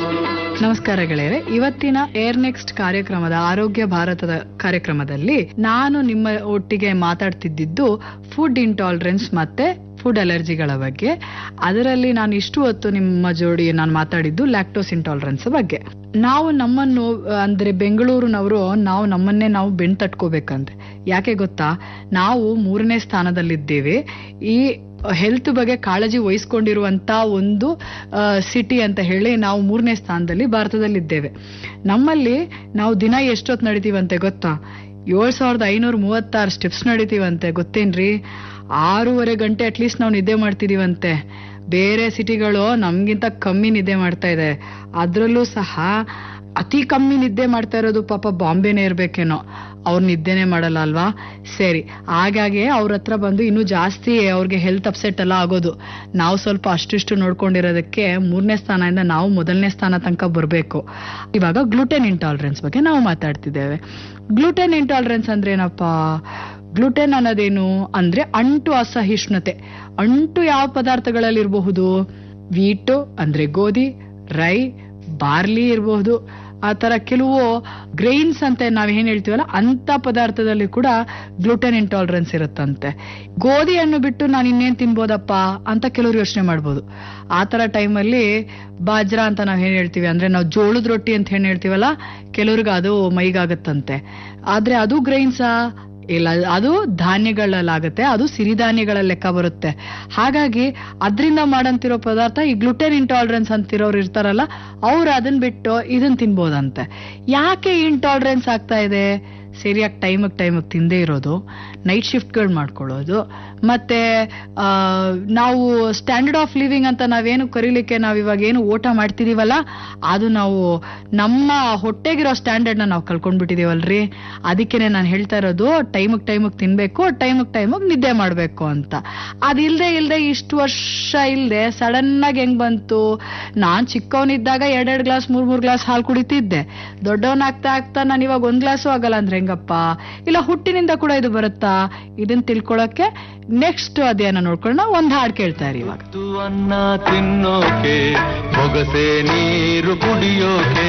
ನಮಸ್ಕಾರ ಗೆಳೆಯರೆ ಇವತ್ತಿನ ಏರ್ ನೆಕ್ಸ್ಟ್ ಕಾರ್ಯಕ್ರಮದ ಆರೋಗ್ಯ ಭಾರತದ ಕಾರ್ಯಕ್ರಮದಲ್ಲಿ ನಾನು ನಿಮ್ಮ ಒಟ್ಟಿಗೆ ಮಾತಾಡ್ತಿದ್ದಿದ್ದು ಫುಡ್ ಇಂಟಾಲರೆನ್ಸ್ ಮತ್ತೆ ಫುಡ್ ಅಲರ್ಜಿಗಳ ಬಗ್ಗೆ ಅದರಲ್ಲಿ ನಾನು ಇಷ್ಟು ಹೊತ್ತು ನಿಮ್ಮ ಜೋಡಿ ನಾನು ಮಾತಾಡಿದ್ದು ಲ್ಯಾಕ್ಟೋಸ್ ಇಂಟಾಲರೆನ್ಸ್ ಬಗ್ಗೆ ನಾವು ನಮ್ಮನ್ನು ಅಂದ್ರೆ ಬೆಂಗಳೂರಿನವರು ನಾವು ನಮ್ಮನ್ನೇ ನಾವು ಬೆಣ್ ತಟ್ಕೋಬೇಕಂತೆ ಯಾಕೆ ಗೊತ್ತಾ ನಾವು ಮೂರನೇ ಸ್ಥಾನದಲ್ಲಿದ್ದೇವೆ ಈ ಹೆಲ್ತ್ ಬಗ್ಗೆ ಕಾಳಜಿ ವಹಿಸ್ಕೊಂಡಿರುವಂತ ಒಂದು ಸಿಟಿ ಅಂತ ಹೇಳಿ ನಾವು ಮೂರನೇ ಸ್ಥಾನದಲ್ಲಿ ಭಾರತದಲ್ಲಿದ್ದೇವೆ ನಮ್ಮಲ್ಲಿ ನಾವು ದಿನ ಎಷ್ಟೊತ್ತು ನಡಿತೀವಂತೆ ಗೊತ್ತಾ ಏಳ್ ಸಾವಿರದ ಐನೂರ ಮೂವತ್ತಾರು ಸ್ಟೆಪ್ಸ್ ನಡಿತೀವಂತೆ ಗೊತ್ತೇನ್ರಿ ಆರೂವರೆ ಗಂಟೆ ಅಟ್ಲೀಸ್ಟ್ ನಾವು ನಿದ್ದೆ ಮಾಡ್ತಿದೀವಂತೆ ಬೇರೆ ಸಿಟಿಗಳು ನಮ್ಗಿಂತ ಕಮ್ಮಿ ನಿದ್ದೆ ಮಾಡ್ತಾ ಇದೆ ಅದ್ರಲ್ಲೂ ಸಹ ಅತಿ ಕಮ್ಮಿ ನಿದ್ದೆ ಮಾಡ್ತಾ ಇರೋದು ಪಾಪ ಬಾಂಬೆನೇ ಇರ್ಬೇಕೇನೋ ಅವ್ರು ನಿದ್ದೆನೆ ಮಾಡಲ್ಲ ಅಲ್ವಾ ಸರಿ ಹಾಗಾಗಿ ಅವ್ರ ಹತ್ರ ಬಂದು ಇನ್ನೂ ಜಾಸ್ತಿ ಅವ್ರಿಗೆ ಹೆಲ್ತ್ ಅಪ್ಸೆಟ್ ಎಲ್ಲ ಆಗೋದು ನಾವು ಸ್ವಲ್ಪ ಅಷ್ಟಿಷ್ಟು ನೋಡ್ಕೊಂಡಿರೋದಕ್ಕೆ ಮೂರನೇ ಸ್ಥಾನದಿಂದ ನಾವು ಮೊದಲನೇ ಸ್ಥಾನ ತನಕ ಬರಬೇಕು ಇವಾಗ ಗ್ಲೂಟೆನ್ ಇಂಟಾಲರೆನ್ಸ್ ಬಗ್ಗೆ ನಾವು ಮಾತಾಡ್ತಿದ್ದೇವೆ ಗ್ಲೂಟೆನ್ ಇಂಟಾಲರೆನ್ಸ್ ಅಂದ್ರೆ ಏನಪ್ಪಾ ಗ್ಲುಟೆನ್ ಅನ್ನೋದೇನು ಅಂದ್ರೆ ಅಂಟು ಅಸಹಿಷ್ಣುತೆ ಅಂಟು ಯಾವ ಪದಾರ್ಥಗಳಲ್ಲಿ ಇರಬಹುದು ವೀಟು ಅಂದ್ರೆ ಗೋಧಿ ರೈ ಬಾರ್ಲಿ ಇರಬಹುದು ಆ ತರ ಕೆಲವು ಗ್ರೈನ್ಸ್ ಅಂತ ನಾವ್ ಏನ್ ಹೇಳ್ತೀವಲ್ಲ ಅಂತ ಪದಾರ್ಥದಲ್ಲಿ ಕೂಡ ಗ್ಲುಟೆನ್ ಇಂಟಾಲರೆನ್ಸ್ ಇರುತ್ತಂತೆ ಗೋಧಿಯನ್ನು ಬಿಟ್ಟು ನಾನು ಇನ್ನೇನ್ ತಿನ್ಬೋದಪ್ಪ ಅಂತ ಕೆಲವರು ಯೋಚನೆ ಮಾಡ್ಬೋದು ಆ ತರ ಟೈಮಲ್ಲಿ ಬಾಜ್ರಾ ಅಂತ ನಾವ್ ಏನ್ ಹೇಳ್ತೀವಿ ಅಂದ್ರೆ ನಾವು ಜೋಳದ ರೊಟ್ಟಿ ಅಂತ ಏನ್ ಹೇಳ್ತೀವಲ್ಲ ಕೆಲವ್ರಿಗೆ ಅದು ಮೈಗಾಗತ್ತಂತೆ ಆದ್ರೆ ಅದು ಗ್ರೈನ್ಸಾ ಇಲ್ಲ ಅದು ಧಾನ್ಯಗಳಲ್ಲಾಗುತ್ತೆ ಅದು ಸಿರಿಧಾನ್ಯಗಳ ಲೆಕ್ಕ ಬರುತ್ತೆ ಹಾಗಾಗಿ ಅದರಿಂದ ಮಾಡಂತಿರೋ ಪದಾರ್ಥ ಈ ಗ್ಲುಟೆನ್ ಇಂಟಾಲರೆನ್ಸ್ ಅಂತಿರೋರು ಇರ್ತಾರಲ್ಲ ಅವ್ರು ಅದನ್ನ ಬಿಟ್ಟು ಇದನ್ನ ತಿನ್ಬೋದಂತೆ ಯಾಕೆ ಇಂಟಾಲರೆನ್ಸ್ ಆಗ್ತಾ ಇದೆ ಸರಿಯಾಗಿ ಟೈಮಿಗೆ ಟೈಮಿಗೆ ತಿಂದೇ ಇರೋದು ನೈಟ್ ಶಿಫ್ಟ್ಗಳು ಮಾಡ್ಕೊಳ್ಳೋದು ಮತ್ತೆ ಆ, ನಾವು ಸ್ಟ್ಯಾಂಡರ್ಡ್ ಆಫ್ ಲಿವಿಂಗ್ ಅಂತ ನಾವೇನು ಕರೀಲಿಕ್ಕೆ ನಾವು ಇವಾಗ ಏನು ಊಟ ಮಾಡ್ತಿದೀವಲ್ಲ ಅದು ನಾವು ನಮ್ಮ ಹೊಟ್ಟೆಗಿರೋ ಸ್ಟ್ಯಾಂಡರ್ಡ್ನ ನಾವು ಕಳ್ಕೊಂಡ್ಬಿಟ್ಟಿದೀವಲ್ರಿ ಅದಕ್ಕೇನೆ ನಾನು ಹೇಳ್ತಾ ಇರೋದು ಟೈಮಿಗೆ ಟೈಮಿಗೆ ತಿನ್ಬೇಕು ಟೈಮಿಗೆ ಟೈಮಿಗೆ ನಿದ್ದೆ ಮಾಡಬೇಕು ಅಂತ ಅದಿಲ್ದೆ ಇಲ್ದೆ ಇಷ್ಟು ವರ್ಷ ಇಲ್ದೆ ಸಡನ್ ಆಗಿ ಹೆಂಗ್ ಬಂತು ನಾನ್ ಚಿಕ್ಕವನಿದ್ದಾಗ ಎರಡೆರಡು ಗ್ಲಾಸ್ ಮೂರ್ ಮೂರ್ ಗ್ಲಾಸ್ ಹಾಲು ಕುಡಿತಿದ್ದೆ ದೊಡ್ಡವನಾಗ್ತಾ ಆಗ್ತಾ ನಾನು ಇವಾಗ ಒಂದ್ ಗ್ಲಾಸು ಆಗಲ್ಲ ಅಂದ್ರೆ ಹೆಂಗಪ್ಪ ಇಲ್ಲ ಹುಟ್ಟಿನಿಂದ ಕೂಡ ಇದು ಬರುತ್ತಾ ಇದನ್ನ ತಿಳ್ಕೊಳಕ್ಕೆ ನೆಕ್ಸ್ಟ್ ಅಧ್ಯಯನ ನೋಡ್ಕೊಳ್ಳೋಣ ಒಂದ್ ಹಾಡ್ ಕೇಳ್ತಾ ಇರಿ ಇವಾಗ ತುತ್ತು ಅನ್ನ ತಿನ್ನೋಕೆ ಬೊಗಸೆ ನೀರು ಕುಡಿಯೋಕೆ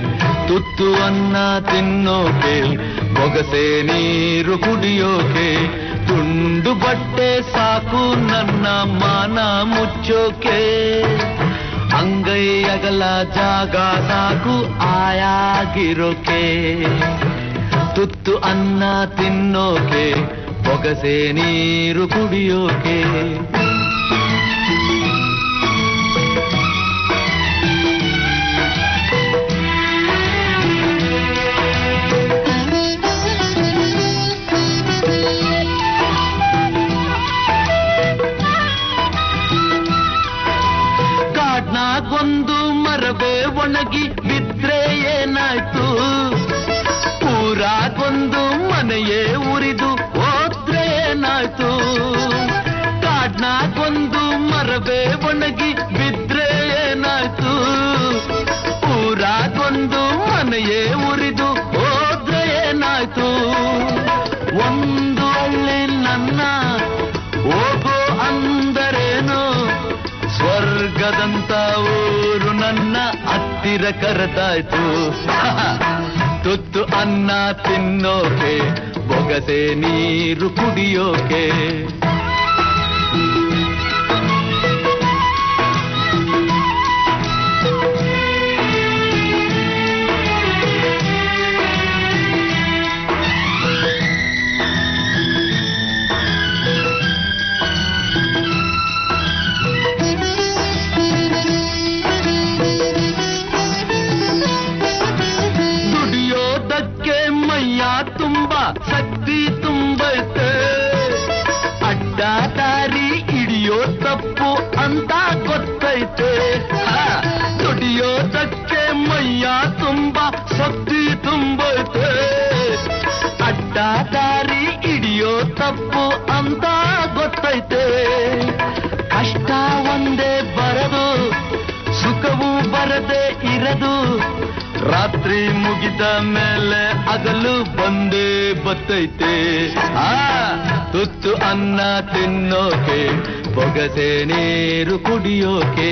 ತುತ್ತು ಅನ್ನ ತಿನ್ನೋಕೆ ಬೊಗಸೆ ನೀರು ಕುಡಿಯೋಕೆ ತುಂಡು ಬಟ್ಟೆ ಸಾಕು ನನ್ನ ಮಾನ ಮುಚ್ಚೋಕೆ ಅಂಗೈ ಅಗಲ ಜಾಗ ಸಾಕು ಆಯಾಗಿರೋಕೆ ತುತ್ತು ಅನ್ನ ತಿನ್ನೋಕೆ ಬೊಗಸೆ ನೀರು ಕುಡಿಯೋಕೆ ಕಾಡ್ನಾಗೊಂದು ಮರವೇ ಒಣಗಿ ಬಿದ್ರೆ ಏನಾಯ್ತು ಊರಾಗೊಂದು ಮನೆಯೇ ಉರಿದು ಹೋದ್ರೆ ಏನಾಯ್ತು ಕಾಡ್ನಾಗೊಂದು ಮರವೇ ಒಣಗಿ ಬಿದ್ರೆ ಏನಾಯ್ತು ಊರಾಗೊಂದು ಮನೆಯೇ ಉರಿದು ಹೋದ್ರೆ ಏನಾಯ್ತು ಒಂದು ಹಳ್ಳಿ ನನ್ನ ಹೋಗೋ ಅಂದರೇನು ಸ್ವರ್ಗದಂತ ಊರು ನನ್ನ ಹತ್ತಿರ ಕರೆದಾಯ್ತು ತುತ್ತು ಅನ್ನ ತಿನ್ನೋಕೆ ಬೊಗಸೆ ನೀರು ಕುಡಿಯೋಕೆ ರಾತ್ರಿ ಮುಗಿದ ಮೇಲೆ ಹಗಲು ಬಂದೇ ಬತ್ತೈತೆ ಆ ತುತ್ತು ಅನ್ನ ತಿನ್ನೋಕೆ ಬೊಗಸೆ ನೀರು ಕುಡಿಯೋಕೆ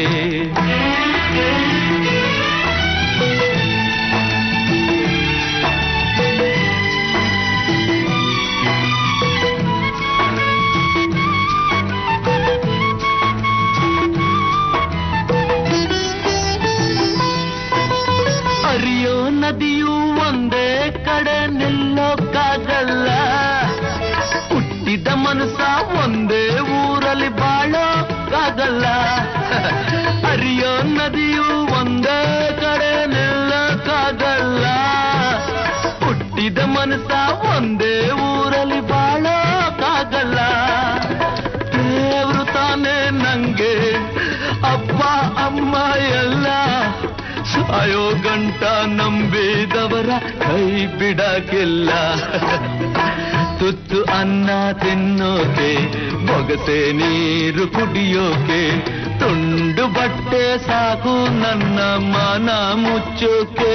ಹರಿಯೋ ನದಿಯು ಒಂದೇ ಕಡೆ ನಿಲ್ಲೋಕ್ಕಾಗಲ್ಲ ಹುಟ್ಟಿದ ಮನಸ್ಸ ಒಂದೇ ಊರಲ್ಲಿ ಬಾಳೋಕ್ಕಾಗಲ್ಲ ಹರಿಯೋ ನದಿಯು ಒಂದೇ ಕಡೆ ನಿಲ್ಲೋಕ್ಕಾಗಲ್ಲ ಹುಟ್ಟಿದ ಮನಸ್ಸ ಒಂದೇ ಊರಲ್ಲಿ ಬಾಳೋಕ್ಕಾಗಲ್ಲ ದೇವ್ರು ತಾನೇ ನಂಗೆ ಅಪ್ಪ ಅಮ್ಮ ಎಲ್ಲ ಸಾಯೋ ಗಂಟ ನಂಬಿದವರ ಕೈ ಬಿಡಕ್ಕಿಲ್ಲ ತುತ್ತು ಅನ್ನ ತಿನ್ನೋಕೆ ಬೊಗಸೆ ನೀರು ಕುಡಿಯೋಕೆ ತುಂಡು ಬಟ್ಟೆ ಸಾಕು ನನ್ನ ಮನ ಮುಚ್ಚೋಕೆ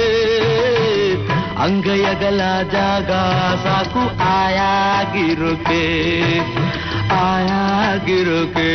ಅಂಗೈಯಗಲ ಜಾಗ ಸಾಕು ಆಯಾಗಿರೋಕೆ ಆಯಾಗಿರೋಕೆ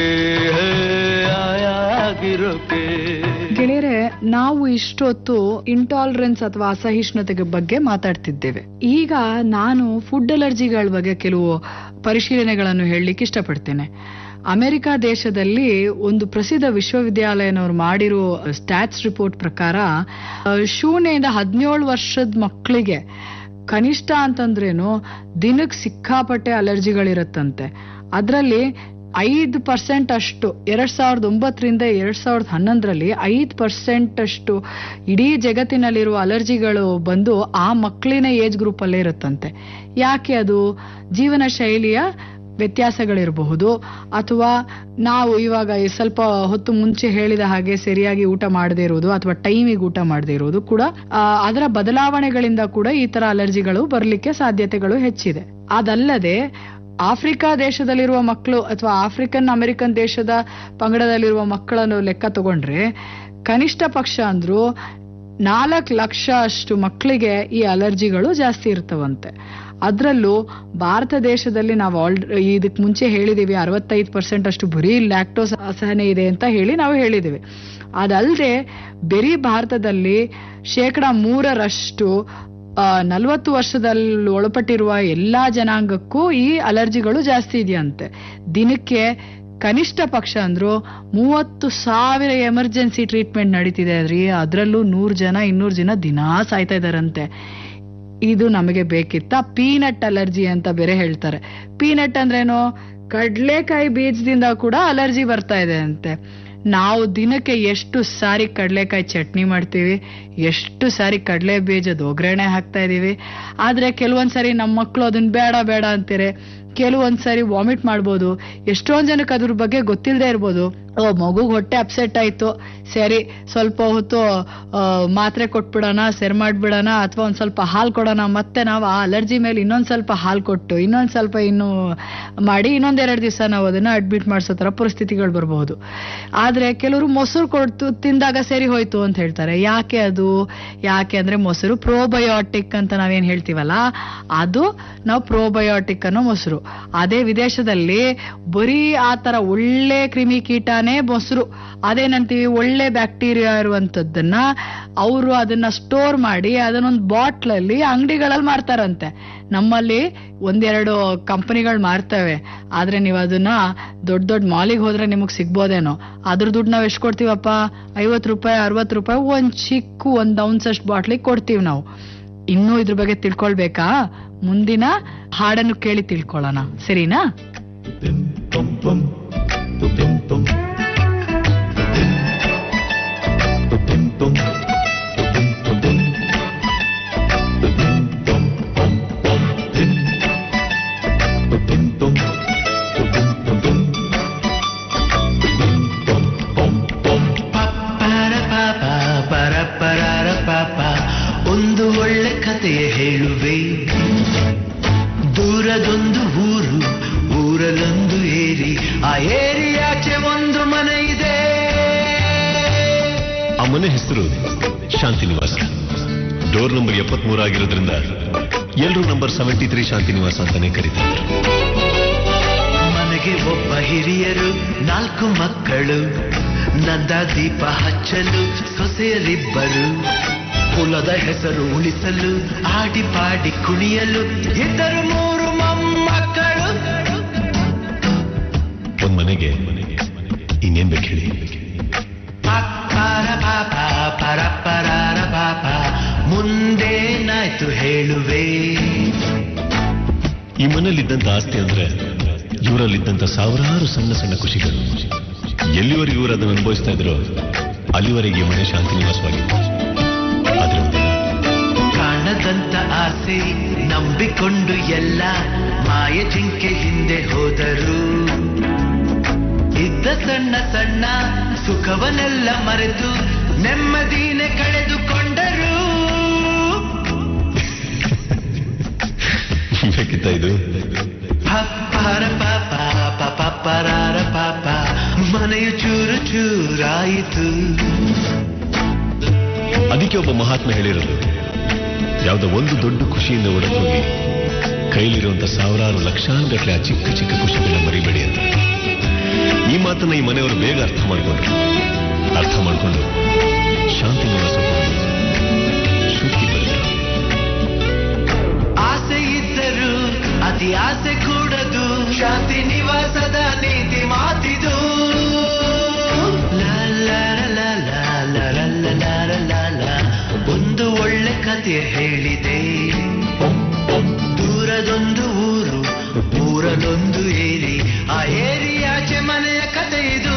ಆಯಾಗಿರೋಕೆ ಗೆಳೆಯರೆ ನಾವು ಇಷ್ಟೊತ್ತು ಇಂಟಾಲರೆನ್ಸ್ ಅಥವಾ ಅಸಹಿಷ್ಣುತೆಗೆ ಬಗ್ಗೆ ಮಾತಾಡ್ತಿದ್ದೇವೆ ಈಗ ನಾನು ಫುಡ್ ಅಲರ್ಜಿಗಳ ಬಗ್ಗೆ ಕೆಲವು ಪರಿಶೀಲನೆಗಳನ್ನು ಹೇಳಲಿಕ್ಕೆ ಇಷ್ಟಪಡ್ತೇನೆ ಅಮೆರಿಕ ದೇಶದಲ್ಲಿ ಒಂದು ಪ್ರಸಿದ್ಧ ವಿಶ್ವವಿದ್ಯಾಲಯನವರು ಮಾಡಿರೋ ಸ್ಟ್ಯಾಟ್ಸ್ ರಿಪೋರ್ಟ್ ಪ್ರಕಾರ ಆ, ಶೂನ್ಯದಿಂದ ಹದಿನೇಳು ವರ್ಷದ ಮಕ್ಕಳಿಗೆ ಕನಿಷ್ಠ ಅಂತಂದ್ರೇನು ದಿನಕ್ಕೆ ಸಿಕ್ಕಾಪಟ್ಟೆ ಅಲರ್ಜಿಗಳಿರುತ್ತಂತೆ ಅದರಲ್ಲಿ ಐದು ಪರ್ಸೆಂಟ್ ಅಷ್ಟು ಎರಡ್ ಸಾವಿರದ ಒಂಬತ್ತರಿಂದ ಎರಡ್ ಸಾವಿರದ ಹನ್ನೊಂದರಲ್ಲಿ ಐದು ಪರ್ಸೆಂಟ್ ಅಷ್ಟು ಇಡೀ ಜಗತ್ತಿನಲ್ಲಿರುವ ಅಲರ್ಜಿಗಳು ಬಂದು ಆ ಮಕ್ಕಳಿನ ಏಜ್ ಗ್ರೂಪ್ ಅಲ್ಲೇ ಇರುತ್ತಂತೆ ಯಾಕೆ ಅದು ಜೀವನ ಶೈಲಿಯ ವ್ಯತ್ಯಾಸಗಳಿರಬಹುದು ಅಥವಾ ನಾವು ಇವಾಗ ಈ ಸ್ವಲ್ಪ ಹೊತ್ತು ಮುಂಚೆ ಹೇಳಿದ ಹಾಗೆ ಸರಿಯಾಗಿ ಊಟ ಮಾಡದೇ ಇರುವುದು ಅಥವಾ ಟೈಮಿಗೆ ಊಟ ಮಾಡದೇ ಇರುವುದು ಕೂಡ ಆ, ಅದರ ಬದಲಾವಣೆಗಳಿಂದ ಕೂಡ ಈ ತರ ಅಲರ್ಜಿಗಳು ಬರಲಿಕ್ಕೆ ಸಾಧ್ಯತೆಗಳು ಹೆಚ್ಚಿದೆ ಅದಲ್ಲದೆ ಆಫ್ರಿಕಾ ದೇಶದಲ್ಲಿರುವ ಮಕ್ಕಳು ಅಥವಾ ಆಫ್ರಿಕನ್ ಅಮೆರಿಕನ್ ದೇಶದ ಪಂಗಡದಲ್ಲಿರುವ ಮಕ್ಕಳನ್ನು ಲೆಕ್ಕ ತಗೊಂಡ್ರೆ ಕನಿಷ್ಠ ಪಕ್ಷ ಅಂದ್ರು ನಾಲ್ಕು ಲಕ್ಷ ಅಷ್ಟು ಮಕ್ಕಳಿಗೆ ಈ ಅಲರ್ಜಿಗಳು ಜಾಸ್ತಿ ಇರ್ತವಂತೆ ಅದರಲ್ಲೂ ಭಾರತ ದೇಶದಲ್ಲಿ ನಾವು ಆಲ್ ಇದಕ್ಕೆ ಮುಂಚೆ ಹೇಳಿದೀವಿ ಅರವತ್ತೈದು ಪರ್ಸೆಂಟ್ ಅಷ್ಟು ಬರೀ ಲ್ಯಾಕ್ಟೋಸ್ ಅಸಹನೆ ಇದೆ ಅಂತ ಹೇಳಿ ನಾವು ಹೇಳಿದೀವಿ ಅದಲ್ಲದೆ ಬರೀ ಭಾರತದಲ್ಲಿ ಶೇಕಡ ಮೂರರಷ್ಟು ನಲವತ್ತು ವರ್ಷದಲ್ಲಿ ಒಳಪಟ್ಟಿರುವ ಎಲ್ಲಾ ಜನಾಂಗಕ್ಕೂ ಈ ಅಲರ್ಜಿಗಳು ಜಾಸ್ತಿ ಇದೆಯಂತೆ ದಿನಕ್ಕೆ ಕನಿಷ್ಠ ಪಕ್ಷ ಅಂದ್ರು ಮೂವತ್ತು ಸಾವಿರ ಎಮರ್ಜೆನ್ಸಿ ಟ್ರೀಟ್ಮೆಂಟ್ ನಡೀತಿದೆ ರೀ ಅದರಲ್ಲೂ ನೂರು ಜನ ಇನ್ನೂರು ಜನ ದಿನಾ ಸಾಯ್ತಾ ಇದಾರಂತೆ ಇದು ನಮಗೆ ಬೇಕಿತ್ತ ಪೀನಟ್ ಅಲರ್ಜಿ ಅಂತ ಬೇರೆ ಹೇಳ್ತಾರೆ ಪೀನಟ್ ಅಂದ್ರೇನು ಕಡ್ಲೆಕಾಯಿ ಬೀಜದಿಂದ ಕೂಡ ಅಲರ್ಜಿ ಬರ್ತಾ ಇದೆ ಅಂತೆ ನಾವು ದಿನಕ್ಕೆ ಎಷ್ಟು ಸಾರಿ ಕಡಲೆಕಾಯಿ ಚಟ್ನಿ ಮಾಡ್ತೀವಿ ಎಷ್ಟು ಸಾರಿ ಕಡಲೆ ಬೀಜದ ಒಗ್ಗರಣೆ ಹಾಕ್ತಾ ಇದೀವಿ ಆದ್ರೆ ಕೆಲವೊಂದ್ ಸಾರಿ ನಮ್ಮ ಮಕ್ಕಳು ಅದನ್ನ ಬೇಡ ಬೇಡ ಅಂತಾರೆ ಕೆಲವೊಂದ್ ಸಾರಿ ವಾಮಿಟ್ ಮಾಡ್ಬೋದು ಎಷ್ಟೊಂದ್ ಜನಕ್ಕೆ ಅದ್ರ ಬಗ್ಗೆ ಗೊತ್ತಿಲ್ಲದೆ ಇರ್ಬೋದು ಓ ಮಗುಗ್ ಹೊಟ್ಟೆ ಅಪ್ಸೆಟ್ ಆಯ್ತು ಸರಿ ಸ್ವಲ್ಪ ಹೊತ್ತು ಆ, ಮಾತ್ರೆ ಕೊಟ್ಬಿಡೋಣ ಸೆರ್ ಮಾಡ್ಬಿಡೋಣ ಅಥವಾ ಒಂದ್ ಸ್ವಲ್ಪ ಹಾಲು ಕೊಡೋಣ ಮತ್ತೆ ನಾವು ಆ ಅಲರ್ಜಿ ಮೇಲೆ ಇನ್ನೊಂದ್ ಸ್ವಲ್ಪ ಹಾಲು ಕೊಟ್ಟು ಇನ್ನೊಂದ್ ಸ್ವಲ್ಪ ಇನ್ನು ಮಾಡಿ ಇನ್ನೊಂದೆರಡು ದಿವಸ ನಾವು ಅದನ್ನ ಅಡ್ಮಿಟ್ ಮಾಡಿಸೋ ತರ ಪರಿಸ್ಥಿತಿಗಳು ಬರಬಹುದು ಆದ್ರೆ ಕೆಲವರು ಮೊಸರು ಕೊಡ್ತು ತಿಂದಾಗ ಸರಿ ಹೋಯ್ತು ಅಂತ ಹೇಳ್ತಾರೆ ಯಾಕೆ ಅದು ಯಾಕೆ ಅಂದ್ರೆ ಮೊಸರು ಪ್ರೋಬಯೋಟಿಕ್ ಅಂತ ನಾವೇನ್ ಹೇಳ್ತೀವಲ್ಲ ಅದು ನಾವು ಪ್ರೋಬಯೋಟಿಕ್ ಅನ್ನೋ ಮೊಸರು ಅದೇ ವಿದೇಶದಲ್ಲಿ ಬರೀ ಆ ತರ ಒಳ್ಳೆ ಕ್ರಿಮಿ ಕೀಟನೇ ಮೊಸರು ಅದೇನಂತೀವಿ ಒಳ್ಳೆ ಬ್ಯಾಕ್ಟೀರಿಯಾ ಇರುವಂತದ್ದನ್ನ ಅವರು ಅದನ್ನ ಸ್ಟೋರ್ ಮಾಡಿ ಅದನ್ನೊಂದು ಬಾಟ್ಲಲ್ಲಿ ಅಂಗಡಿಗಳಲ್ಲಿ ಮಾರ್ತಾರಂತೆ ನಮ್ಮಲ್ಲಿ ಒಂದೆರಡು ಕಂಪನಿಗಳು ಮಾರ್ತವೆ ಆದ್ರೆ ನೀವು ಅದನ್ನ ದೊಡ್ಡ ದೊಡ್ಡ ಮಾಲಿಗೆ ಹೋದ್ರೆ ನಿಮಗ್ ಸಿಗ್ಬೋದೇನೋ ಅದ್ರ ದುಡ್ಡು ನಾವ್ ಎಷ್ಟು ಕೊಡ್ತೀವಪ್ಪ ಐವತ್ ರೂಪಾಯಿ ಅರವತ್ ರೂಪಾಯಿ ಒಂದ್ ಚಿಕ್ಕ ಒಂದ್ ಔನ್ಸ್ ಅಷ್ಟು ಬಾಟ್ಲಿಗೆ ಕೊಡ್ತೀವಿ ನಾವು ಇನ್ನೂ ಇದ್ರ ಬಗ್ಗೆ ತಿಳ್ಕೊಳ್ಬೇಕಾ ಮುಂದಿನ ಹಾಡನ್ನು ಕೇಳಿ ತಿಳ್ಕೊಳ್ಳೋಣ ಸರಿನಾ ಒಂದು ಒಳ್ಳೆ ಕಥೆಯ ಹೇಳುವೆ ದೂರದೊಂದು ಊರು ಊರಲ್ಲೊಂದು ಏರಿ ಆ ಏರಿಯಾಚೆ ಒಂದು ಮನೆ ಇದೆ ಆ ಮನೆ ಹೆಸರು ಶಾಂತಿ ನಿವಾಸ ಡೋರ್ ನಂಬರ್ ಎಪ್ಪತ್ಮೂರು ಆಗಿರೋದ್ರಿಂದ ಎಲ್ಲರೂ ನಂಬರ್ ಸೆವೆಂಟಿ ತ್ರೀ ಶಾಂತಿ ನಿವಾಸ ಅಂತಾನೆ ಕರೀತಾರೆ ಮನೆಗೆ ಒಬ್ಬ ಹಿರಿಯರು ನಾಲ್ಕು ಮಕ್ಕಳು ನಂದ ದೀಪ ಹಚ್ಚಲು ಸೊಸೆಯರಿಬ್ಬರು ಕುಲದ ಹೆಸರು ಉಳಿಸಲು ಆಡಿ ಪಾಡಿ ಕುಣಿಯಲು ಇದ್ದರು ಮೂರು ಮೊಮ್ಮಕ್ಕಳು ಒಂದ್ ಮನೆಗೆ ಇನ್ನೇನ್ ಬೇಕು ಹೇಳಿ ಪರ ಪಾಪ ಪರ ಪರಾರ ಪಾಪ ಮುಂದೇನಾಯ್ತು ಹೇಳುವೆ ಈ ಮನೇಲಿದ್ದಂತ ಆಸ್ತಿ ಅಂದ್ರೆ ಇವರಲ್ಲಿದ್ದಂತ ಸಾವಿರಾರು ಸಣ್ಣ ಸಣ್ಣ ಖುಷಿಗಳು ಎಲ್ಲಿವರೆಗೂ ಇವರು ಅದನ್ನು ಅನುಭವಿಸ್ತಾ ಇದ್ರು ಅಲ್ಲಿವರೆಗೆ ಈ ಮನೆ ಶಾಂತಿ ನಿವಾಸವಾಗಿತ್ತು ಆದ್ರೆ ಒಂದಿನ ಕಾಣದಂತ ಆಸೆ ನಂಬಿಕೊಂಡು ಎಲ್ಲ ಮಾಯ ಜಿಂಕೆ ಹಿಂದೆ ಹೋದರು ಇದ್ದ ಸಣ್ಣ ಸಣ್ಣ ಸುಖವನ್ನೆಲ್ಲ ಮರೆತು ನೆಮ್ಮದಿನೇ ಕಳೆದುಕೊಂಡರು ಬೇಕಿತ್ತ ಇದು ಪರ ಪಾಪ ಪಾಪ ಪರಾರ ಪಾಪ ಮನೆಯು ಚೂರು ಚೂರಾಯಿತು ಅದಕ್ಕೆ ಒಬ್ಬ ಮಹಾತ್ಮ ಹೇಳಿರೋದು ಯಾವುದೋ ಒಂದು ದೊಡ್ಡ ಖುಷಿಯಿಂದ ಓಡಕ್ ಹೋಗಿ ಕೈಲಿರುವಂತ ಸಾವಿರಾರು ಲಕ್ಷಾನುಗಟ್ಟಲೆ ಆ ಚಿಕ್ಕ ಚಿಕ್ಕ ಖುಷಿಗಳನ್ನ ಮರಿಬೇಡಿ ಅಂತ ಈ ಮಾತನ್ನ ಈ ಮನೆಯವರು ಬೇಗ ಅರ್ಥ ಮಾಡ್ಕೊಂಡ್ರು ಅರ್ಥ ಮಾಡ್ಕೊಂಡು ಶಾಂತಿ ನಿವಾಸ ಹೋಗಿ ಶ್ರುತಿ ಬರೆದ್ರು ಆಸೆ ಇದ್ದರು ಅತಿ ಆಸೆ ಕೂಡದು ಶಾಂತಿ ನಿವಾಸದ ನೀತಿ ಮಾತಿದು ಲಾ ಲಾ ಲಾ ಲಾ ಲಾ ಲಾ ಲಾ ಲಾ ಲಾ ಲಾ ಲಾ. ಒಂದು ಒಳ್ಳೆ ಕತೆ ಹೇಳಿದೆ ದೂರದೊಂದು ಊರು ಊರಲ್ಲೊಂದು ಏರಿ ಆ ಏರಿಯಾಚೆ ಮನೆಯ ಕತೆ ಇದು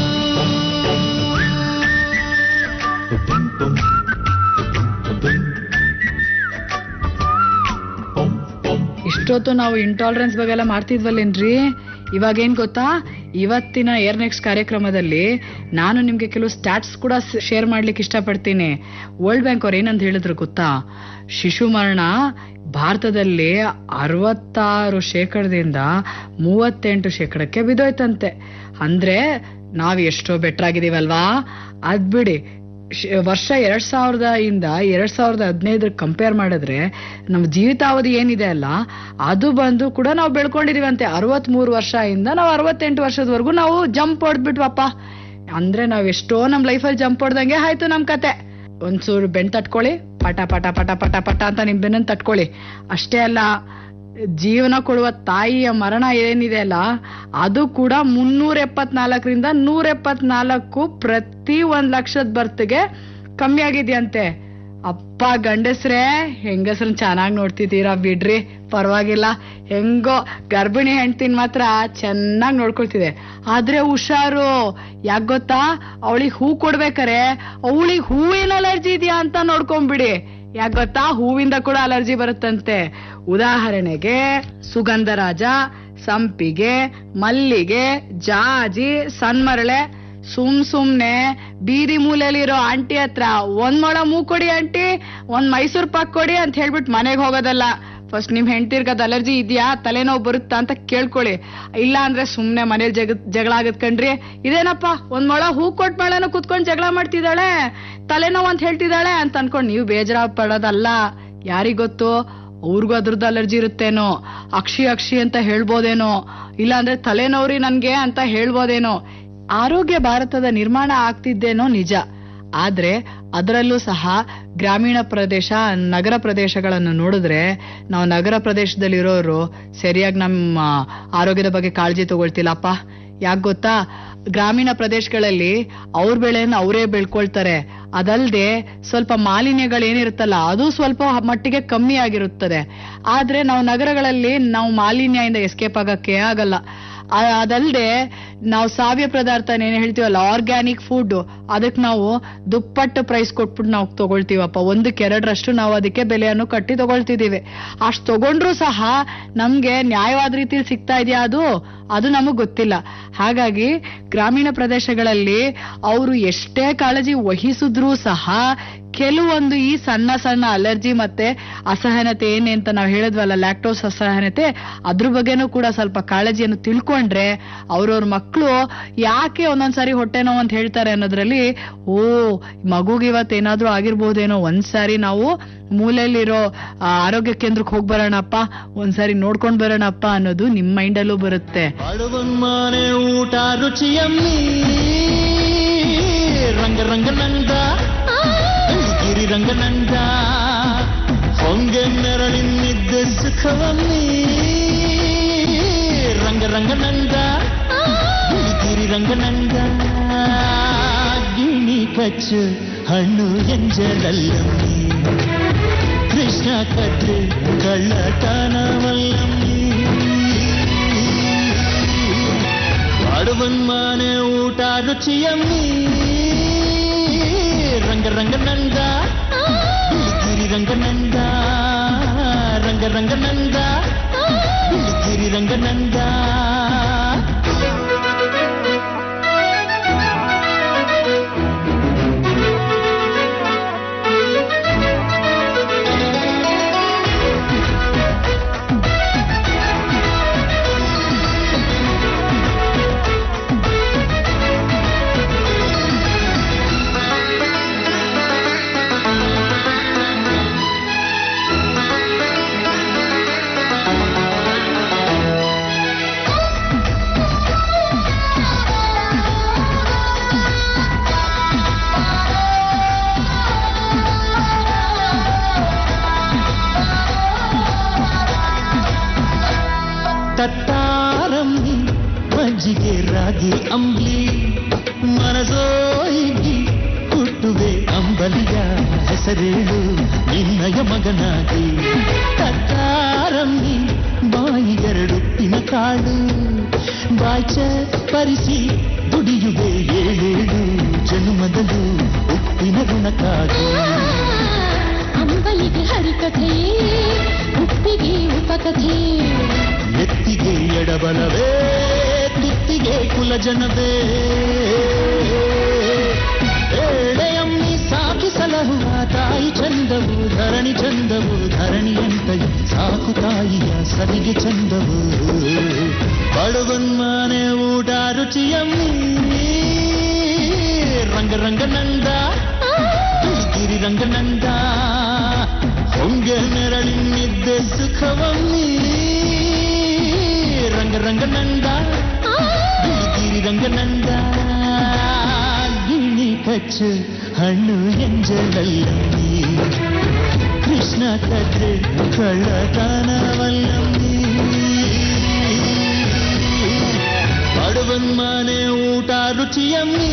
ಇಷ್ಟೊತ್ತು ನಾವು ಇಂಟಾಲರೆನ್ಸ್ ಬಗ್ಗೆ ಎಲ್ಲ ಮಾಡ್ತಿದ್ವಲ್ಲೇನ್ರಿ ಇವಾಗ ಏನ್ ಗೊತ್ತಾ ಇವತ್ತಿನ ಏರ್ ನೆಕ್ಸ್ಟ್ ಕಾರ್ಯಕ್ರಮದಲ್ಲಿ ನಾನು ನಿಮ್ಗೆ ಕೆಲವು ಸ್ಟಾಟ್ಸ್ ಕೂಡ ಶೇರ್ ಮಾಡ್ಲಿಕ್ಕೆ ಇಷ್ಟಪಡ್ತೀನಿ ವರ್ಲ್ಡ್ ಬ್ಯಾಂಕ್ ಅವ್ರು ಏನಂತ ಹೇಳಿದ್ರು ಗೊತ್ತಾ ಶಿಶು ಮರಣ ಭಾರತದಲ್ಲಿ ಅರವತ್ತಾರು ಶೇಕಡದಿಂದ ಮೂವತ್ತೆಂಟು ಶೇಕಡಕ್ಕೆ ಬಿದ್ದೋಯ್ತಂತೆ ಅಂದ್ರೆ ನಾವ್ ಎಷ್ಟೋ ಬೆಟರ್ ಆಗಿದೀವಲ್ವಾ ಅದ್ ಬಿಡಿ ಶ್- ವರ್ಷ ಎರಡ್ ಸಾವಿರದ ಇಂದ ಎರಡ್ ಸಾವಿರದ ಹದಿನೈದರ ಕಂಪೇರ್ ಮಾಡಿದ್ರೆ ನಮ್ಮ ಜೀವಿತಾವಧಿ ಏನಿದೆ ಅಲ್ಲ ಅದು ಬಂದು ಕೂಡ ನಾವು ಬೆಳ್ಕೊಂಡಿದೀವಂತೆ ಅರವತ್ ಮೂರು ವರ್ಷ ಇಂದ ನಾವು ಅರವತ್ತೆಂಟು ವರ್ಷದವರೆಗೂ ನಾವು ಜಂಪ್ ಹೊಡೆದ್ಬಿಟ್ವಪ್ಪ ಅಂದ್ರೆ ನಾವ್ ಎಷ್ಟೋ ನಮ್ ಲೈಫಲ್ಲಿ ಜಂಪ್ ಹೊಡ್ದಂಗೆ ಆಯ್ತು ನಮ್ ಕತೆ ಒಂಚೂರು ಬೆನ್ ತಟ್ಕೊಳ್ಳಿ ಪಟ ಪಟ ಪಟ ಪಟ ಪಟ ಅಂತ ನಿಮ್ ಬೆನ್ನನ್ ತಟ್ಕೊಳ್ಳಿ ಅಷ್ಟೇ ಅಲ್ಲ ಜೀವನ ಕೊಡುವ ತಾಯಿಯ ಮರಣ ಏನಿದೆ ಅಲ್ಲ ಅದು ಕೂಡ ಮುನ್ನೂರ ಎಪ್ಪತ್ನಾಲ್ಕರಿಂದ ನೂರ ಎಪ್ಪತ್ನಾಲ್ಕು ಪ್ರತಿ ಒಂದ್ ಲಕ್ಷದ ಬರ್ತ್ಗೆ ಕಮ್ಮಿ ಆಗಿದ್ಯಂತೆ ಅಪ್ಪ ಗಂಡಸ್ರೇ ಹೆಂಗಸ್ರನ್ ಚೆನ್ನಾಗಿ ನೋಡ್ತಿದ್ದೀರಾ ಬಿಡ್ರಿ ಪರವಾಗಿಲ್ಲ ಹೆಂಗೋ ಗರ್ಭಿಣಿ ಹೆಂಡ್ತಿನ್ ಮಾತ್ರ ಚೆನ್ನಾಗಿ ನೋಡ್ಕೊಳ್ತಿದೆ ಆದ್ರೆ ಹುಷಾರು ಯಾಕ್ ಗೊತ್ತಾ ಅವಳಿಗೆ ಹೂ ಕೊಡ್ಬೇಕಾರೆ ಅವಳಿಗೆ ಹೂವಿನ ಅಲರ್ಜಿ ಇದೆಯಾ ಅಂತ ನೋಡ್ಕೊಂಬಿಡಿ ಯಾಕ್ ಗೊತ್ತಾ ಹೂವಿಂದ ಕೂಡ ಅಲರ್ಜಿ ಬರುತ್ತಂತೆ ಉದಾಹರಣೆಗೆ ಸುಗಂಧರಾಜ ಸಂಪಿಗೆ ಮಲ್ಲಿಗೆ ಜಾಜಿ ಸನ್ಮರಳೆ ಸುಮ್ ಸುಮ್ನೆ ಬೀದಿ ಮೂಲೆಯಲ್ಲಿರೋ ಆಂಟಿ ಹತ್ರ ಒಂದ್ ಮೊಳ ಮೂ ಕೊಡಿ ಆಂಟಿ ಒಂದ್ ಮೈಸೂರ್ ಪಾಕ್ ಕೊಡಿ ಅಂತ ಹೇಳ್ಬಿಟ್ಟು ಮನೆಗೆ ಹೋಗೋದಲ್ಲ ಫಸ್ಟ್ ನಿಮ್ ಹೆಂಡ್ತಿರ್ಗದ್ ಅಲರ್ಜಿ ಇದೆಯಾ ತಲೆನೋವು ಬರುತ್ತಾ ಅಂತ ಕೇಳ್ಕೊಳ್ಳಿ ಇಲ್ಲ ಅಂದ್ರೆ ಸುಮ್ನೆ ಮನೇಲಿ ಜಗ ಜಗಳ ಆಗತ್ ಕಣ್ರಿ ಇದೇನಪ್ಪ ಒಂದ್ ಮೊಳ ಹೂ ಕೊಟ್ ಮೇಳನು ಕುತ್ಕೊಂಡ್ ಜಗಳ ಮಾಡ್ತಿದ್ದಾಳೆ ತಲೆನೋವು ಅಂತ ಹೇಳ್ತಿದ್ದಾಳೆ ಅಂತ ಅನ್ಕೊಂಡ್ ನೀವು ಬೇಜಾರ ಪಡೋದಲ್ಲ ಯಾರಿಗ್ ಗೊತ್ತು ಅವ್ರಿಗೂ ಅದ್ರದ್ದು ಅಲರ್ಜಿ ಇರುತ್ತೇನೋ ಅಕ್ಷಿ ಅಕ್ಷಿ ಅಂತ ಹೇಳ್ಬೋದೇನೋ ಇಲ್ಲ ಅಂದ್ರೆ ತಲೆನೋವ್ರಿ ನನ್ಗೆ ಅಂತ ಹೇಳ್ಬೋದೇನೋ ಆರೋಗ್ಯ ಭಾರತದ ನಿರ್ಮಾಣ ಆಗ್ತಿದ್ದೇನೋ ನಿಜ ಆದ್ರೆ ಅದರಲ್ಲೂ ಸಹ ಗ್ರಾಮೀಣ ಪ್ರದೇಶ ನಗರ ಪ್ರದೇಶಗಳನ್ನು ನೋಡಿದ್ರೆ ನಾವು ನಗರ ಪ್ರದೇಶದಲ್ಲಿರೋರು ಸರಿಯಾಗಿ ನಮ್ಮ ಆರೋಗ್ಯದ ಬಗ್ಗೆ ಕಾಳಜಿ ತಗೊಳ್ತಿಲ್ಲಪ್ಪ ಯಾಕೆ ಗೊತ್ತಾ ಗ್ರಾಮೀಣ ಪ್ರದೇಶಗಳಲ್ಲಿ ಅವ್ರ ಬೆಳೆಯನ್ನು ಅವರೇ ಬೆಳ್ಕೊಳ್ತಾರೆ ಅದಲ್ಲದೆ ಸ್ವಲ್ಪ ಮಾಲಿನ್ಯಗಳೇನಿರುತ್ತಲ್ಲ ಅದು ಸ್ವಲ್ಪ ಮಟ್ಟಿಗೆ ಕಮ್ಮಿ ಆಗಿರುತ್ತದೆ ಆದ್ರೆ ನಾವು ನಗರಗಳಲ್ಲಿ ನಾವು ಮಾಲಿನ್ಯದಿಂದ ಎಸ್ಕೇಪ್ ಆಗಕ್ಕೆ ಆಗಲ್ಲ ಆ- ಅದಲ್ದೆ ನಾವು ಸಾವ್ಯ ಪದಾರ್ಥ ಏನ್ ಹೇಳ್ತೀವಲ್ಲ ಆರ್ಗ್ಯಾನಿಕ್ ಫುಡ್ ಅದಕ್ಕೆ ನಾವು ದುಪ್ಪಟ್ಟು ಪ್ರೈಸ್ ಕೊಟ್ಬಿಟ್ಟು ನಾವು ತಗೊಳ್ತೀವಪ್ಪ ಒಂದಕ್ಕೆ ಎರಡರಷ್ಟು ನಾವು ಅದಕ್ಕೆ ಬೆಲೆಯನ್ನು ಕಟ್ಟಿ ತಗೊಳ್ತಿದೀವಿ ಅಷ್ಟು ತಗೊಂಡ್ರು ಸಹ ನಮ್ಗೆ ನ್ಯಾಯವಾದ ರೀತಿಯಲ್ಲಿ ಸಿಗ್ತಾ ಇದೆಯಾ ಅದು ಅದು ನಮಗ್ ಗೊತ್ತಿಲ್ಲ ಹಾಗಾಗಿ ಗ್ರಾಮೀಣ ಪ್ರದೇಶಗಳಲ್ಲಿ ಅವರು ಎಷ್ಟೇ ಕಾಳಜಿ ವಹಿಸಿದ್ರೂ ಸಹ ಕೆಲವೊಂದು ಈ ಸಣ್ಣ ಸಣ್ಣ ಅಲರ್ಜಿ ಮತ್ತೆ ಅಸಹನತೆ ಏನೇ ಅಂತ ನಾವು ಹೇಳಿದ್ವಲ್ಲ ಲ್ಯಾಕ್ಟೋಸ್ ಅಸಹನತೆ ಅದ್ರ ಬಗ್ಗೆನೂ ಕೂಡ ಸ್ವಲ್ಪ ಕಾಳಜಿಯನ್ನು ತಿಳ್ಕೊಂಡ್ರೆ ಅವ್ರವ್ರ ಮಕ್ಕಳು ಯಾಕೆ ಒಂದೊಂದ್ಸಾರಿ ಹೊಟ್ಟೆ ನೋವು ಅಂತ ಹೇಳ್ತಾರೆ ಅನ್ನೋದ್ರಲ್ಲಿ ಓ ಮಗುಗೆ ಇವತ್ತು ಏನಾದ್ರೂ ಆಗಿರ್ಬೋದೇನೋ ಒಂದ್ಸಾರಿ ನಾವು ಮೂಲೆಯಲ್ಲಿರೋ ಆ, ಆರೋಗ್ಯ ಕೇಂದ್ರಕ್ಕೆ ಹೋಗ್ ಬರೋಣಪ್ಪ ಒಂದ್ಸರಿ ನೋಡ್ಕೊಂಡ್ ಬರೋಣಪ್ಪ ಅನ್ನೋದು ನಿಮ್ ಮೈಂಡಲ್ಲೂ ಬರುತ್ತೆ ಮನೆ ಊಟ ರುಚಿಯಮ್ಮಿ ರಂಗ ರಂಗ ನಂದ ಗಿರಿ ರಂಗ ನಂದ ಹೊಂಗೆ ನೆರಳಿನಿದ್ದ ಸುಖವಮ್ಮಿ ರಂಗ ರಂಗ ನಂದ ಗಿರಿ ರಂಗ ನಂದ ಗಿಣಿ ಕಚ್ಚು ಹಣ್ಣು ಎಂಜಲಲ್ಲಮ್ಮಿ ಕೃಷ್ಣ ಕದ್ದು ಕಳ್ಳತನವಲ್ಲಮ್ಮಿ ಮಾಡುವನ್ ಮಾನೆ ಊಟ ರುಚಿಯಮ್ಮಿ ರಂಗ ರಂಗ ನಂದ ಗಿರಿ ರಂಗ ನಂದ ರಂಗ ರಂಗ ನಂದ ಗಿರಿ ರಂಗ ನಂದ ತತ್ತಾರಮ್ಮಿ ಮಜ್ಜಿಗೆ ರಾಗಿ ಅಂಬ್ಲಿ ಮನಸೋಯಿಗಿ ಹುಟ್ಟುವೆ ಅಂಬಲಿಯ ಹೆಸರೇಳು ನಿನ್ನಯ ಮಗನಾಗಿ ತತ್ತಾರಮ್ಮಿ ಬಾಯಿಗೆರಡುಪ್ಪಿನ ಕಾಳು ಬಾಯ್ಚ ಪರಿಸಿ ದುಡಿಯುವೆ ಏಳೇಳು ಜನುಮದಲು ಉಪ್ಪಿನ ಋಣಕ್ಕಾಗಿ ಅಂಬಲಿಗೆ ಹರಿಕಥೆ ಉಪ್ಪಿಗೆ ಉಪಕಥೆ ಎತ್ತಿಗೆ ಎಡಬಲವೇ ತುತ್ತಿಗೆ ಕುಲಜನವೇ ಏಳೆಯಮ್ಮಿ ಸಾಕಿ ಸಲಹುವ ತಾಯಿ ಚಂದವು ಧರಣಿ ಚಂದವು ಧರಣಿಯಂತೆಯು ಸಾಕು ತಾಯಿಯ ಸರಿಗೆ ಚಂದವು ಬಡವನ್ಮಾನೆ ಊಟ ರುಚಿಯಮ್ಮಿ ರಂಗ ರಂಗ ನಂದ ಗಿರಿ ರಂಗ ನಂದ ಹೊಂಗೆ ನೆರಳಿನಿದ್ದ ಸುಖವಮ್ಮಿ ರಂಗ ರಂಗ ನಂದ ಗಿರಿ ರಂಗ ನಂದ ಗಿಣಿ ಕಚ್ಚು ಹಣ್ಣು ಎಂಜಲಲ್ಲಮ್ಮಿ ಕೃಷ್ಣ ಕದ್ರೆ ಕಳ್ಳತನವಲ್ಲಮ್ಮಿ ಬಡವನ್ ಮನೆ ಊಟ ರುಚಿಯಮ್ಮಿ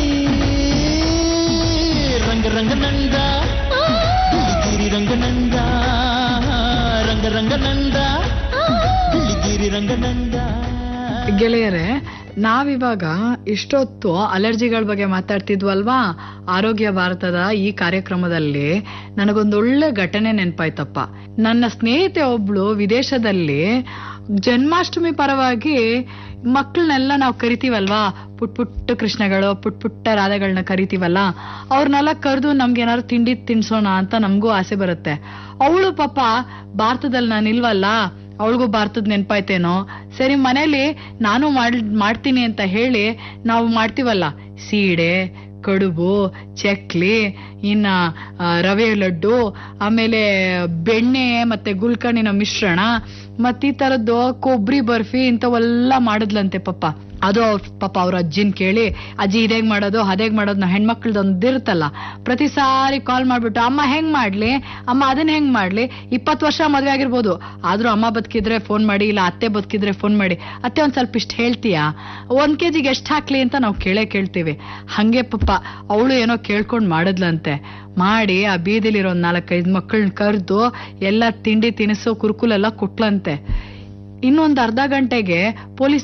ರಂಗ ರಂಗ ನಂದ ಗಿರಿ ರಂಗ ನಂದ ರಂಗ ರಂಗ ನಂದ ಗಿರಿ ರಂಗ ನಂದ ಗೆಳೆಯರೆ ನಾವಿವಾಗ ಇಷ್ಟೊತ್ತು ಅಲರ್ಜಿಗಳ ಬಗ್ಗೆ ಮಾತಾಡ್ತಿದ್ವಲ್ವಾ ಆರೋಗ್ಯ ಭಾರತದ ಈ ಕಾರ್ಯಕ್ರಮದಲ್ಲಿ ನನಗೊಂದೊಳ್ಳೆ ಘಟನೆ ನೆನ್ಪಾಯ್ತಪ್ಪ ನನ್ನ ಸ್ನೇಹಿತೆ ಒಬ್ಳು ವಿದೇಶದಲ್ಲಿ ಜನ್ಮಾಷ್ಟಮಿ ಪರವಾಗಿ ಮಕ್ಕಳನ್ನೆಲ್ಲ ನಾವು ಕರಿತೀವಲ್ವಾ ಪುಟ್ ಪುಟ್ಟ ಕೃಷ್ಣಗಳು ಪುಟ್ ಪುಟ್ಟ ರಾಧೆಗಳನ್ನ ಕರಿತೀವಲ್ಲ ಅವ್ರನ್ನೆಲ್ಲ ಕರೆದು ನಮ್ಗೆ ಏನಾದ್ರು ತಿಂಡಿ ತಿನ್ಸೋಣ ಅಂತ ನಮಗೂ ಆಸೆ ಬರುತ್ತೆ ಅವಳು ಪಾಪ ಭಾರತದಲ್ಲಿ ನಾನು ಇಲ್ವಲ್ಲ ಅವಳಿಗೂ ಭಾರತದ ನೆನ್ಪಾಯ್ತೇನೋ ಸರಿ ಮನೇಲಿ ನಾನು ಮಾಡ್ ಮಾಡ್ತೀನಿ ಅಂತ ಹೇಳಿ ನಾವು ಮಾಡ್ತೀವಲ್ಲ ಸೀಡೆ ಕಡುಬು ಚಕ್ಲಿ ಇನ್ನ ಆ, ರವೆ ಲಡ್ಡು ಆಮೇಲೆ ಬೆಣ್ಣೆ ಮತ್ತೆ ಗುಲ್ಕಣಿನ ಮಿಶ್ರಣ ಮತ್ತ್ ಈ ತರದ್ದು ಕೊಬ್ಬರಿ ಬರ್ಫಿ ಇಂಥವೆಲ್ಲ ಮಾಡಿದ್ಲಂತೆ ಪಾಪ ಅದು ಅವ್ರ ಪಾಪ ಅವ್ರ ಅಜ್ಜಿನ್ ಕೇಳಿ ಅಜ್ಜಿ ಇದೇಗ್ ಮಾಡೋದು ಅದೇಗ್ ಮಾಡೋದು ನಾವು ಹೆಣ್ಮಕ್ಳದ್ದು ಒಂದಿರುತ್ತಲ್ಲ ಪ್ರತಿ ಸಾರಿ ಕಾಲ್ ಮಾಡ್ಬಿಟ್ಟು ಅಮ್ಮ ಹೆಂಗ್ ಮಾಡ್ಲಿ ಅಮ್ಮ ಅದನ್ನ ಹೆಂಗ್ ಮಾಡ್ಲಿ ಇಪ್ಪತ್ತು ವರ್ಷ ಮದ್ವೆ ಆಗಿರ್ಬೋದು ಆದ್ರೂ ಅಮ್ಮ ಬದುಕಿದ್ರೆ ಫೋನ್ ಮಾಡಿ ಇಲ್ಲ ಅತ್ತೆ ಬದುಕಿದ್ರೆ ಫೋನ್ ಮಾಡಿ ಅತ್ತೆ ಒಂದ್ ಸ್ವಲ್ಪ ಇಷ್ಟ ಹೇಳ್ತೀಯಾ ಒಂದ್ ಕೆಜಿಗೆ ಎಷ್ಟ್ ಹಾಕ್ಲಿ ಅಂತ ನಾವು ಕೇಳೇ ಕೇಳ್ತೀವಿ ಹಂಗೆ ಪಾಪ ಅವಳು ಏನೋ ಕೇಳ್ಕೊಂಡ್ ಮಾಡಿದ್ಲಂತೆ ಮಾಡಿ ಆ ಬೀದಿಲಿರೋ ಒಂದ್ ನಾಲ್ಕೈದು ಮಕ್ಕಳನ್ನ ಕರೆದು ಎಲ್ಲ ತಿಂಡಿ ತಿನಿಸು ಕುರುಕುಲೆಲ್ಲ ಕೊಟ್ಲಂತೆ ಇನ್ನೊಂದ್ ಅರ್ಧ ಗಂಟೆಗೆ ಪೊಲೀಸ್